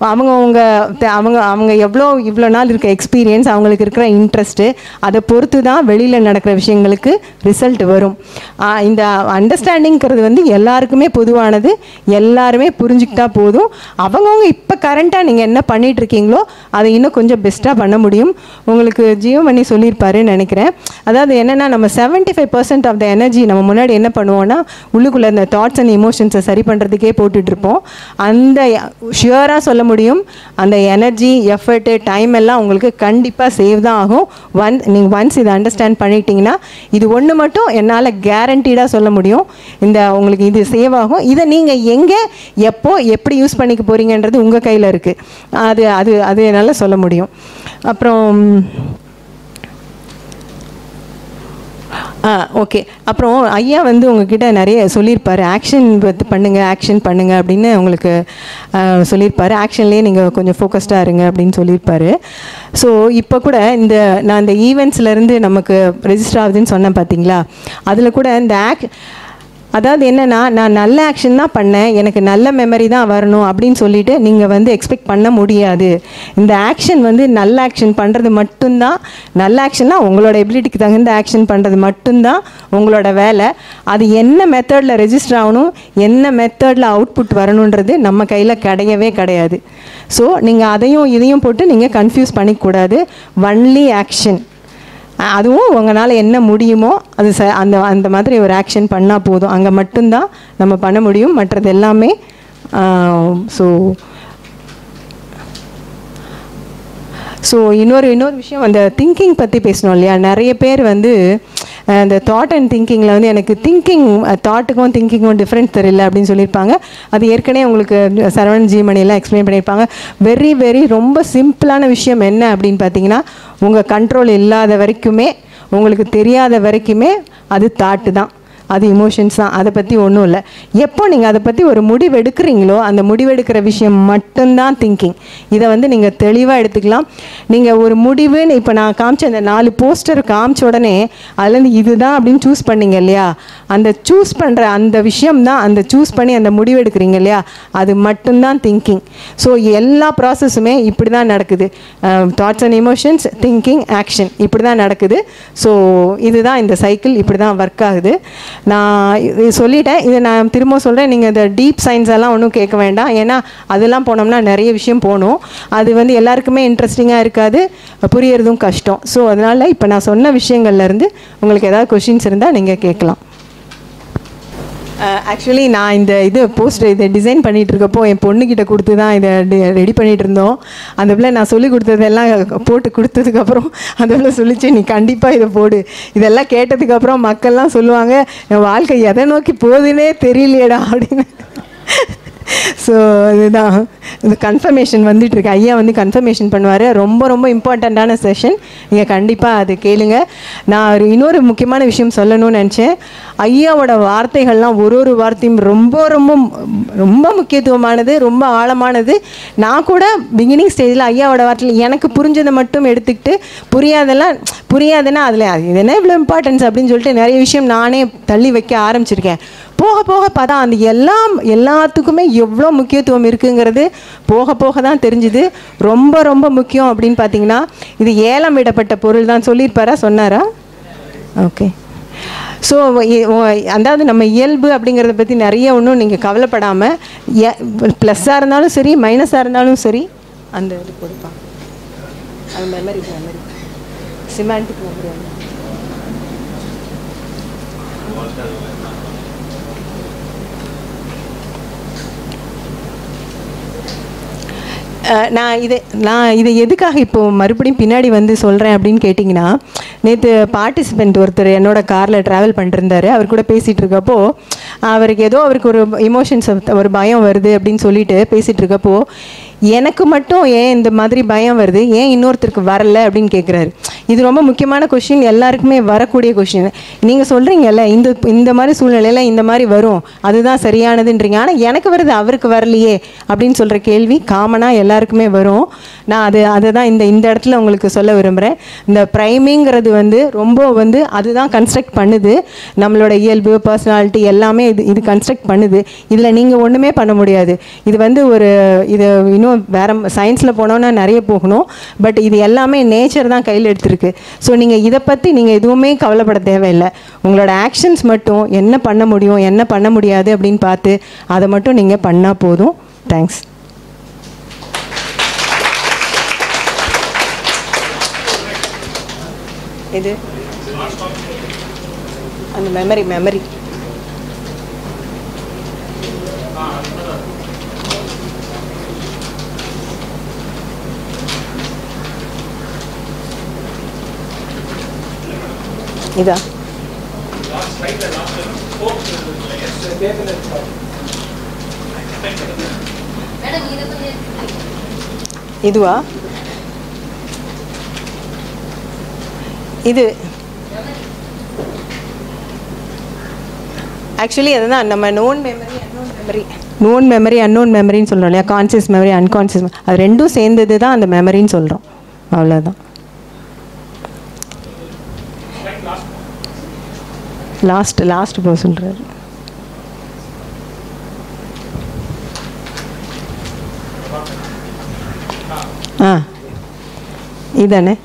அவங்கவுங்க அவங்க அவங்க எவ்வளோ இவ்வளோ நாள் இருக்க எக்ஸ்பீரியன்ஸ் அவங்களுக்கு இருக்கிற இன்ட்ரெஸ்ட்டு அதை பொறுத்து தான் வெளியில் நடக்கிற விஷயங்களுக்கு ரிசல்ட் வரும் ஆஹ் இந்த அண்டர்ஸ்டாண்டிங்கிறது வந்து எல்லாருக்குமே பொதுவானது எல்லாருமே புரிஞ்சுக்கிட்டா போதும் அவங்கவுங்க இப்போ கரண்ட்டாக நீங்கள் என்ன பண்ணிட்டு இருக்கீங்களோ அதை இன்னும் கொஞ்சம் பெஸ்ட்டாக பண்ண முடியும் உங்களுக்கு ஜீவமணி சொல்லியிருப்பாருன்னு நினைக்கிறேன் அதாவது என்னென்னா நம்ம seventy five percent of the energy நம்ம முன்னாடி என்ன பண்ணுவோம்னா உள்ளுக்குள்ளே இந்த தாட்ஸ் அண்ட் இமோஷன்ஸை சரி பண்ணுறதுக்கே போட்டுட்ருப்போம் அந்த ஷியராக சொல்ல முடியும் அந்த எனர்ஜி எஃபர்ட்டு டைம் எல்லாம் உங்களுக்கு கண்டிப்பாக சேவ் தான் ஆகும் ஒன் நீங்கள் ஒன்ஸ் இதை அண்டர்ஸ்டாண்ட் பண்ணிட்டீங்கன்னா இது ஒன்று மட்டும் என்னால் கேரண்டீடாக சொல்ல முடியும் இந்த உங்களுக்கு இது சேவ் ஆகும் இதை நீங்கள் எங்கே எப்போ எப்படி யூஸ் பண்ணிக்க போகிறீங்கன்றது உங்கள் கையில் இருக்குது அது அது அது என்னால் சொல்ல முடியும் அப்புறம் ஆ ஓகே அப்புறம் ஐயா வந்து உங்ககிட்ட நிறைய சொல்லியிருப்பாரு ஆக்ஷன் பண்ணுங்க ஆக்ஷன் பண்ணுங்க அப்படின்னு உங்களுக்கு ஆ, சொல்லியிருப்பாரு ஆக்ஷன்லேயே நீங்கள் கொஞ்சம் ஃபோக்கஸ்டாக இருங்க அப்படின்னு சொல்லியிருப்பாரு ஸோ இப்போ கூட இந்த நான் இந்த ஈவெண்ட்ஸ்லேருந்து நமக்கு ரெஜிஸ்டர் ஆகுதுன்னு சொன்னேன் பார்த்தீங்களா அதில் கூட இந்த ஆக் அதாவது என்னன்னா நான் நல்ல ஆக்ஷன் தான் பண்ணேன் எனக்கு நல்ல மெமரி தான் வரணும் அப்படின்னு சொல்லிட்டு நீங்கள் வந்து எக்ஸ்பெக்ட் பண்ண முடியாது இந்த ஆக்ஷன் வந்து நல்ல ஆக்ஷன் பண்ணுறது மட்டும்தான் நல்ல ஆக்ஷன்னா உங்களோட எபிலிட்டிக்கு தகுந்த ஆக்ஷன் பண்ணுறது மட்டும்தான் உங்களோட வேலை அது என்ன மெத்தடில் ரெஜிஸ்டர் ஆகணும் என்ன மெத்தடில் அவுட்புட் வரணுன்றது நம்ம கையில் கிடையவே கிடையாது ஸோ நீங்கள் அதையும் இதையும் போட்டு நீங்கள் கன்ஃபியூஸ் பண்ணிக்கூடாது ஒன்லி ஆக்ஷன் அதுவும் உங்களால் என்ன முடியுமோ அது ச அந்த அந்த மாதிரி ஒரு ஆக்ஷன் பண்ணால் போதும் அங்கே மட்டும்தான் நம்ம பண்ண முடியும் மற்றது எல்லாமே ஸோ ஸோ இன்னொரு இன்னொரு விஷயம் அந்த திங்கிங் பற்றி பேசணும் இல்லையா நிறைய பேர் வந்து அஹ், இந்த தாட் அண்ட் திங்கிங்கில் வந்து எனக்கு திங்கிங் தாட்டுக்கும் திங்கிங்கும் டிஃப்ரெண்ட் தெரியல அப்படின்னு சொல்லியிருப்பாங்க அது ஏற்கனவே உங்களுக்கு சரவணன் ஜீமணியெல்லாம் எக்ஸ்பிளைன் பண்ணியிருப்பாங்க வெரி வெரி ரொம்ப சிம்பிளான விஷயம் என்ன அப்படின்னு பார்த்தீங்கன்னா உங்கள் கண்ட்ரோல் இல்லாத வரைக்குமே உங்களுக்கு தெரியாத வரைக்குமே அது தாட்டு தான் அது இமோஷன்ஸ் தான் அதை பற்றி ஒன்றும் இல்லை எப்போ நீங்கள் அதை பற்றி ஒரு முடிவு எடுக்கிறீங்களோ அந்த முடிவெடுக்கிற விஷயம் மட்டும்தான் திங்கிங் இதை வந்து நீங்கள் தெளிவாக எடுத்துக்கலாம் நீங்கள் ஒரு முடிவுன்னு இப்போ நான் காமிச்ச அந்த நாலு போஸ்டர் காமிச்ச உடனே அதுலேருந்து இதுதான் அப்படின்னு சூஸ் பண்ணீங்க இல்லையா அந்த சூஸ் பண்ணுற அந்த விஷயம் தான் அந்த சூஸ் பண்ணி அந்த முடிவு எடுக்கிறீங்க இல்லையா அது மட்டும்தான் திங்கிங் ஸோ எல்லா ப்ராசஸுமே இப்படி தான் நடக்குது thoughts and emotions thinking action இப்படி தான் நடக்குது ஸோ இதுதான் இந்த சைக்கிள் இப்படி தான் ஒர்க் ஆகுது நான் இது சொல்லிட்டேன் இதை நான் திரும்ப சொல்கிறேன் நீங்கள் இந்த டீப் சயின்ஸ் எல்லாம் ஒன்றும் கேட்க வேண்டாம் ஏன்னா அதெல்லாம் போனோம்னா நிறைய விஷயம் போகணும் அது வந்து எல்லாருக்குமே இன்ட்ரெஸ்டிங்காக இருக்காது புரியறதும் கஷ்டம் ஸோ அதனால் இப்போ நான் சொன்ன விஷயங்கள்லேருந்து உங்களுக்கு ஏதாவது கொஷின்ஸ் இருந்தால் நீங்கள் கேட்கலாம் ஆக்சுவலி நான் இந்த இது போஸ்டர் இதை டிசைன் பண்ணிட்டு இருக்கப்போ என் பொண்ணுக்கிட்ட கொடுத்து தான் இதை ரெடி பண்ணிட்டு இருந்தோம் அந்த பிள்ளை நான் சொல்லி கொடுத்ததெல்லாம் போட்டு கொடுத்ததுக்கப்புறம் அந்த பிள்ளை சொல்லிச்சு நீ கண்டிப்பாக இதை போடு இதெல்லாம் கேட்டதுக்கப்புறம் மக்கள்லாம் சொல்லுவாங்க என் வாழ்க்கை எதை நோக்கி போகுதுன்னே தெரியலையேடா அப்படின்னு ஸோ இதுதான் இந்த கன்ஃபர்மேஷன் வந்துட்டு இருக்கு ஐயா வந்து கன்ஃபர்மேஷன் பண்ணுவார் ரொம்ப ரொம்ப இம்பார்ட்டண்ட்டான செஷன் நீங்கள் கண்டிப்பாக அது கேளுங்க நான் ஒரு இன்னொரு முக்கியமான விஷயம் சொல்லணும்னு நினச்சேன் ஐயாவோட வார்த்தைகள்லாம் ஒரு ஒரு வார்த்தையும் ரொம்ப ரொம்ப ரொம்ப முக்கியத்துவமானது ரொம்ப ஆழமானது நான் கூட பிகினிங் ஸ்டேஜில் ஐயாவோட வார்த்தையில் எனக்கு புரிஞ்சதை மட்டும் எடுத்துக்கிட்டு புரியாதெல்லாம் புரியாதுன்னா அதில் இது என்ன இவ்வளோ இம்பார்ட்டன்ஸ் அப்படின்னு சொல்லிட்டு நிறைய விஷயம் நானே தள்ளி வைக்க ஆரம்பிச்சிருக்கேன் போக போக பார்த்தா அந்த எல்லாம் எல்லாத்துக்குமே எவ்வளோ முக்கியத்துவம் இருக்குங்கிறது போக போக தான் தெரிஞ்சுது ரொம்ப ரொம்ப முக்கியம் அப்படின்னு பார்த்தீங்கன்னா இது ஏலம் விடப்பட்ட பொருள் தான் சொல்லியிருப்பாரா சொன்னாரா ஓகே ஸோ அதாவது நம்ம இயல்பு அப்படிங்கிறத பற்றி நிறைய ஒன்றும் நீங்கள் கவலைப்படாமல் ப்ளஸ்ஸாக இருந்தாலும் சரி மைனஸாக இருந்தாலும் சரி அந்த இது கொடுப்பாங்க அது மெமரி மெமரி சிமாண்டிக் மெமரி அஹ் நான் இதை நான் இதை எதுக்காக இப்போ மறுபடியும் பின்னாடி வந்து சொல்கிறேன் அப்படின்னு கேட்டிங்கன்னா நேற்று பார்ட்டிசிபெண்ட் ஒருத்தர் என்னோட காரில் ட்ராவல் பண்ணிருந்தாரு அவர் கூட பேசிகிட்டு இருக்கப்போ அவருக்கு ஏதோ அவருக்கு ஒரு இமோஷன்ஸ் ஒரு பயம் வருது அப்படின்னு சொல்லிட்டு பேசிகிட்டு இருக்கப்போ எனக்கு மட்டும் ஏன் இந்த மாதிரி பயம் வருது ஏன் இன்னொருத்தருக்கு வரல அப்படின்னு கேட்குறாரு இது ரொம்ப முக்கியமான கொஷின் எல்லாருக்குமே வரக்கூடிய கொஷின் நீங்கள் சொல்கிறீங்கல்ல இந்த இந்த மாதிரி சூழ்நிலையில் இந்த மாதிரி வரும் அதுதான் சரியானதுன்றீங்க ஆனால் எனக்கு வருது அவருக்கு வரலையே அப்படின்னு சொல்கிற கேள்வி காமனாக எல்லாருக்குமே வரும் நான் அது அதை தான் இந்த இந்த இடத்துல உங்களுக்கு சொல்ல விரும்புகிறேன் இந்த ப்ரைமிங்கிறது வந்து ரொம்ப வந்து அதுதான் கன்ஸ்ட்ரக்ட் பண்ணுது நம்மளோட இயல்பு பர்சனாலிட்டி எல்லாமே எல்லாமே இது இது கன்ஸ்ட்ரக்ட் பண்ணுது இதில் நீங்கள் ஒன்றுமே பண்ண முடியாது இது வந்து ஒரு இது இன்னும் வேற சயின்ஸில் போனோன்னா நிறைய போகணும் பட் இது எல்லாமே நேச்சர் தான் கையில் எடுத்திருக்கு ஸோ நீங்கள் இதை பற்றி நீங்கள் எதுவுமே கவலைப்பட தேவையில்லை உங்களோட ஆக்ஷன்ஸ் மட்டும் என்ன பண்ண முடியும் என்ன பண்ண முடியாது அப்படின்னு பார்த்து அதை மட்டும் நீங்கள் பண்ணால் போதும் தேங்க்ஸ் இது அந்த மெமரி மெமரி இதா இதுவா இது ஆக்சுவலி அதுதான் நம்ம known memory unknown memory known memory unknown மெமரின்னு சொல்கிறோம் இல்லையா கான்சியஸ் மெமரி அன்கான்சியஸ் அது ரெண்டும் சேர்ந்தது தான் அந்த மெமரின்னு சொல்கிறோம் அவ்வளோதான் லாஸ்ட் லாஸ்ட் போக சொல்கிறாரு ஆ இதானே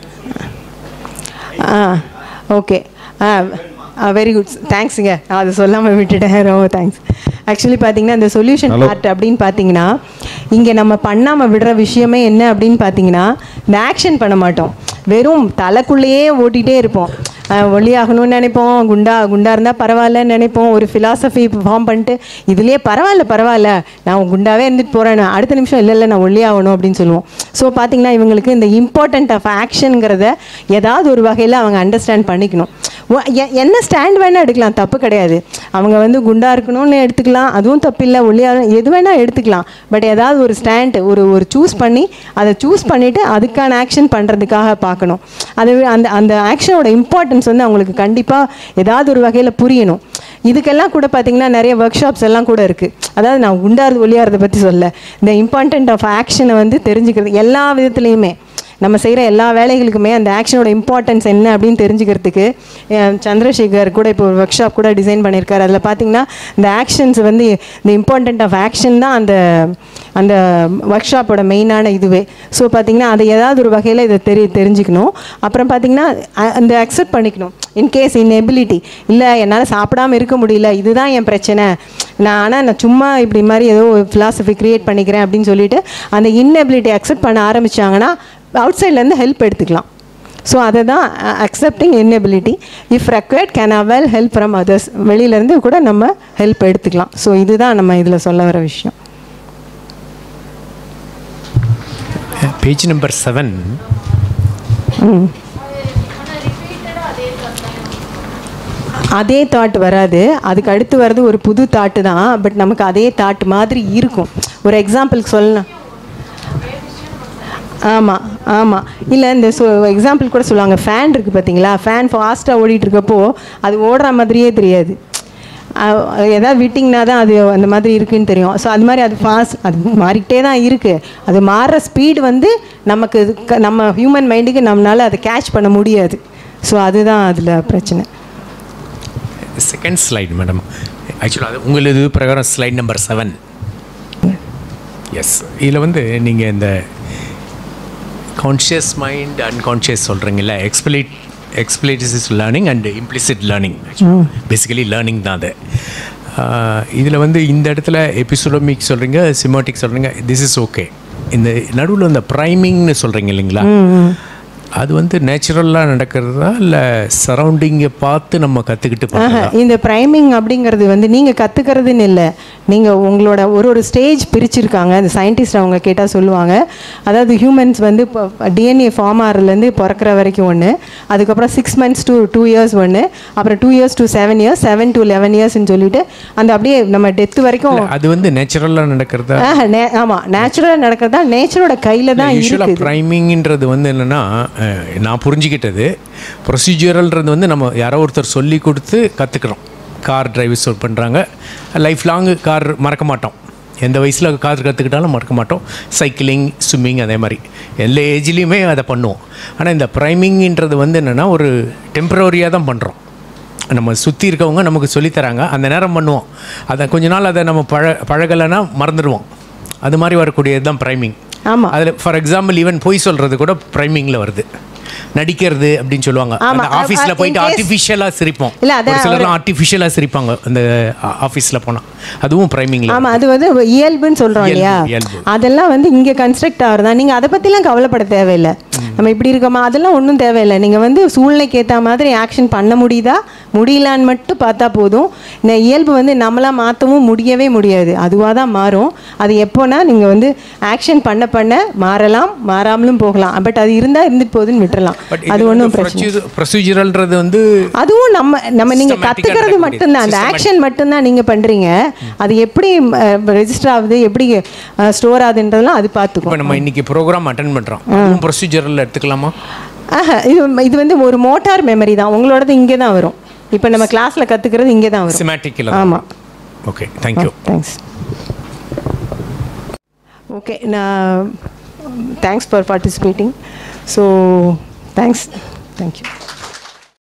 ஆ ஓகே ஆ வெரி குட் தேங்க்ஸுங்க நான் அதை சொல்லாமல் விட்டுட்டேன் ரொம்ப தேங்க்ஸ் ஆக்சுவலி பார்த்தீங்கன்னா இந்த சொல்யூஷன் பார்ட் அப்படின்னு பார்த்தீங்கன்னா இங்கே நம்ம பண்ணாமல் விடுற விஷயமே என்ன அப்படின்னு பார்த்தீங்கன்னா இந்த ஆக்ஷன் பண்ண மாட்டோம் வெறும் தலைக்குள்ளேயே ஓட்டிகிட்டே இருப்போம் அஹ் ஒல்லியாகணும்னு நினைப்போம் குண்டா குண்டா இருந்தால் பரவாயில்லன்னு நினைப்போம் ஒரு ஃபிலாசபி ஃபார்ம் பண்ணிட்டு இதுலேயே பரவாயில்ல பரவாயில்ல நான் குண்டாவே இருந்துட்டு போகிறேன் அடுத்த நிமிஷம் இல்லை இல்லை நான் ஒல்லியாகணும் அப்படின்னு சொல்லுவோம் ஸோ பார்த்தீங்கன்னா இவங்களுக்கு இந்த இம்பார்ட்டன்ட் ஆஃப் ஆக்ஷனுங்கிறத ஏதாவது ஒரு வகையில் அவங்க அண்டர்ஸ்டாண்ட் பண்ணிக்கணும் ஒ- எ- என்ன ஸ்டாண்ட் வேணால் எடுக்கலாம் தப்பு கிடையாது அவங்க வந்து குண்டா இருக்கணும்னு எடுத்துக்கலாம் அதுவும் தப்பு இல்லை ஒல்லியாக எது வேணால் எடுத்துக்கலாம் பட் ஏதாவது ஒரு ஸ்டாண்ட் ஒரு ஒரு சூஸ் பண்ணி அதை சூஸ் பண்ணிவிட்டு அதுக்கான ஆக்ஷன் பண்ணுறதுக்காக பார்க்கணும் அது அந்த அந்த ஆக்ஷனோட இம்பார்ட்டன்ஸ் வந்து அவங்களுக்கு கண்டிப்பாக ஏதாவது ஒரு வகையில் புரியணும் இதுக்கெல்லாம் கூட பார்த்தீங்கன்னா நிறைய ஒர்க் ஷாப்ஸ் எல்லாம் கூட இருக்குது அதாவது நான் குண்டாறது ஒல்லியாகிறத பற்றி சொல்ல இந்த இம்பார்ட்டன்ட் ஆஃப் ஆக்ஷனை வந்து தெரிஞ்சுக்கிறது எல்லா விதத்துலேயுமே நம்ம செய்கிற எல்லா வேலைகளுக்குமே அந்த ஆக்ஷனோட இம்பார்ட்டன்ஸ் என்ன அப்படின்னு தெரிஞ்சுக்கிறதுக்கு அஹ், சந்திரசேகர் கூட இப்போ ஒரு ஒர்க் ஷாப் கூட டிசைன் பண்ணியிருக்காரு அதில் பார்த்தீங்கன்னா இந்த ஆக்ஷன்ஸ் வந்து இந்த இம்பார்ட்டன்ட் ஆஃப் ஆக்ஷன் தான் அந்த அந்த ஒர்க் ஷாப்போட மெயினான இதுவே ஸோ பார்த்தீங்கன்னா அதை ஏதாவது ஒரு வகையில் இதை தெரி தெரிஞ்சுக்கணும் அப்புறம் பார்த்தீங்கன்னா அ- அந்த அக்செப்ட் பண்ணிக்கணும் இன்கேஸ் இன்எபிலிட்டி இல்லை என்னால் சாப்பிடாம இருக்க முடியல இதுதான் என் பிரச்சனை நான் ஆனால் நான் சும்மா இப்படி மாதிரி ஏதோ ஒரு ஃபிலாசபி க்ரியேட் பண்ணிக்கிறேன் அப்படின்னு சொல்லிட்டு அந்த இன்எபிலிட்டி அக்செப்ட் பண்ண ஆரம்பிச்சாங்கன்னா அவுட் சைட்லேருந்து ஹெல்ப் எடுத்துக்கலாம் ஸோ அதை தான் accepting inability if required can avail help from others வெளியிலேருந்து கூட நம்ம ஹெல்ப் எடுத்துக்கலாம் ஸோ இதுதான் நம்ம இதில் சொல்ல வர விஷயம் பேஜ் நம்பர் செவன் அதே தாட் வராது அதுக்கு அடுத்து வர்றது ஒரு புது தாட்டு தான் பட் நமக்கு அதே தாட் மாதிரி இருக்கும் ஒரு எக்ஸாம்பிளுக்கு சொல்லலாம் ஆமாம் ஆமாம் இல்லை இந்த சொ எக்ஸாம்பிள் கூட சொல்லுவாங்க ஃபேன் இருக்குது பார்த்தீங்களா ஃபேன் ஃபாஸ்ட்டாக ஓடிட்டு இருக்கப்போ அது ஓடுற மாதிரியே தெரியாது அஹ் ஏதாவது விட்டிங்கன்னா தான் அது அந்த மாதிரி இருக்குன்னு தெரியும் ஸோ அது மாதிரி அது ஃபாஸ்ட் அது மாறிக்கிட்டே தான் இருக்குது அது மாறுற ஸ்பீடு வந்து நமக்கு இது க- நம்ம ஹியூமன் மைண்டுக்கு நம்மளால் அதை கேட்ச் பண்ண முடியாது ஸோ அதுதான் அதில் பிரச்சனை செகண்ட் ஸ்லைட் மேடம் ஆக்சுவலாக அது உங்களது பிரகாரம் ஸ்லைட் நம்பர் செவன் எஸ் இதில் வந்து நீங்கள் இந்த கான்ஷியஸ் மைண்ட் அன்கான்ஷியஸ் சொல்கிறீங்கல்ல explicit explicit learning and implicit learning basically learning தான் அது இதில் வந்து இந்த இடத்துல எபிசோடமிக் சொல்கிறீங்க சிமாட்டிக் சொல்கிறீங்க திஸ் இஸ் ஓகே இந்த நடுவில் இந்த ப்ரைமிங்னு சொல்கிறீங்க இல்லைங்களா அது வந்து நேச்சுரலாக நடக்கிறதா இல்லை சரௌண்டிங்கை பார்த்து நம்ம கற்றுக்கிட்டு ஆஹா, பண்ணுறதா இந்த ப்ரைமிங் அப்படிங்கிறது வந்து நீங்கள் கற்றுக்கிறதுன்னு இல்லை நீங்கள் உங்களோட ஒரு ஒரு ஸ்டேஜ் பிரிச்சிருக்காங்க அந்த சயின்டிஸ்ட் அவங்க கேட்டால் சொல்லுவாங்க அதாவது ஹியூமன்ஸ் வந்து இப்போ டிஎன்ஏ ஃபார்ம் ஆகிறதுலேருந்து பிறக்கிற வரைக்கும் ஒன்று அதுக்கப்புறம் six months to two years ஒன்று அப்புறம் two years to seven years seven to eleven இயர்ஸ்னு சொல்லிட்டு அந்த அப்படியே நம்ம டெத்து வரைக்கும் அது வந்து நேச்சுரலாக நடக்கிறதா ஆஹா, நே- ஆமா நேச்சுரலாக நடக்கிறதா நேச்சரோட கையில் தான் யூஸ்வலாக இருக்குது ப்ரைமிங்ன்றது வந்து என்னென்னா நான் புரிஞ்சுக்கிட்டது ப்ரொசீஜரல்ன்றது வந்து நம்ம யாரோ ஒருத்தர் சொல்லி கொடுத்து கற்றுக்குறோம் கார் டிரைவர்ஸ் பண்ணுறாங்க லைஃப் லாங் கார் மறக்க மாட்டோம் எந்த வயசில் கார் கற்றுக்கிட்டாலும் மறக்க மாட்டோம் சைக்கிளிங் ஸ்விம்மிங் அதே மாதிரி எல்லா ஏஜ்லேயுமே அதை பண்ணுவோம் ஆனால் இந்த ப்ரைமிங்ன்றது வந்து என்னென்னா ஒரு டெம்பரரியாக தான் பண்ணுறோம் நம்ம சுற்றி இருக்கவங்க நமக்கு சொல்லித் தராங்க அந்த நேரம் பண்ணுவோம் அதை கொஞ்ச நாள் அதை நம்ம பழ பழகலைன்னா மறந்துடுவோம் அது மாதிரி வரக்கூடியது தான் ப்ரைமிங் ஆமாம் அதில் ஃபார் எக்ஸாம்பிள் ஈவன் பொய் சொல்கிறது கூட ப்ரைமிங்கில் வருது நடிக்கிறது அப்படின்னு சொல்லுவாங்க ஆமா. அந்த ஆஃபீஸில் in போயிட்டு case- ஆர்டிஃபிஷியலாக சிரிப்போம் இல்ல, அதான் ஒரு சிலர்லாம் ஆர்டிஃபிஷியலாக சிரிப்பாங்க அந்த ஆஃபீஸில் போனால் அதுவும் ப்ரைமிங்கில் ஆமாம் அது வந்து இயல்புன்னு சொல்கிறோம் இயல்பு, இல்லையா இயல்பு. அதெல்லாம் வந்து இங்கே கன்ஸ்ட்ரக்ட் ஆகிறதா நீங்கள் அதை பற்றிலாம் கவலைப்பட தேவையில்லை நம்ம இப்படி இருக்கோமா அதெல்லாம் ஒன்றும் தேவையில்லை நீங்கள் வந்து சூழ்நிலைக்கு ஏற்ற மாதிரி ஆக்ஷன் பண்ண முடியுதா முடியலான்னு மட்டும் பார்த்தா போதும் இந்த இயல்பு வந்து நம்மளாக மாற்றவும் முடியவே முடியாது அதுவாக தான் மாறும் அது எப்போனா நீங்கள் வந்து ஆக்ஷன் பண்ண பண்ண மாறலாம் மாறாமலும் போகலாம் பட் அது இருந்தால் இருந்துட்டு போகுதுன்னு விட்டுறலாம் பட் அது ஒன்றும் பிரச்சனை ப்ரொசீஜரல்ன்றது வந்து அதுவும் நம்ம நம்ம நீங்க Systematic-ஆ கத்துக்கிறது நடக்க மட்டும்தான் அந்த முடியாது. ஆக்ஷன் மட்டும்தான் நீங்க பண்றீங்க அது எப்படி ரெஜிஸ்டர் ஆகுது எப்படி ஸ்டோர் ஆகுதுன்றதெல்லாம் அது பார்த்துக்கும் இப்போ நம்ம இன்னைக்கு ப்ரோக்ராம் அட்டன் பண்ணுறோம் அதுவும் ப்ரொசீஜரல் எடுத்துக்கலாமா ஆஹா, இது இது வந்து ஒரு மோட்டார் மெமரி தான் உங்களோடது இங்கே தான் வரும் இப்போ நம்ம கிளாஸ்ல கத்துக்கிறது இங்கே தான் வரும் சிமேட்டிக்கில் ஆமா ஓகே தேங்க்யூ தேங்க்ஸ் ஓகே நான் thanks for participating so thanks thank you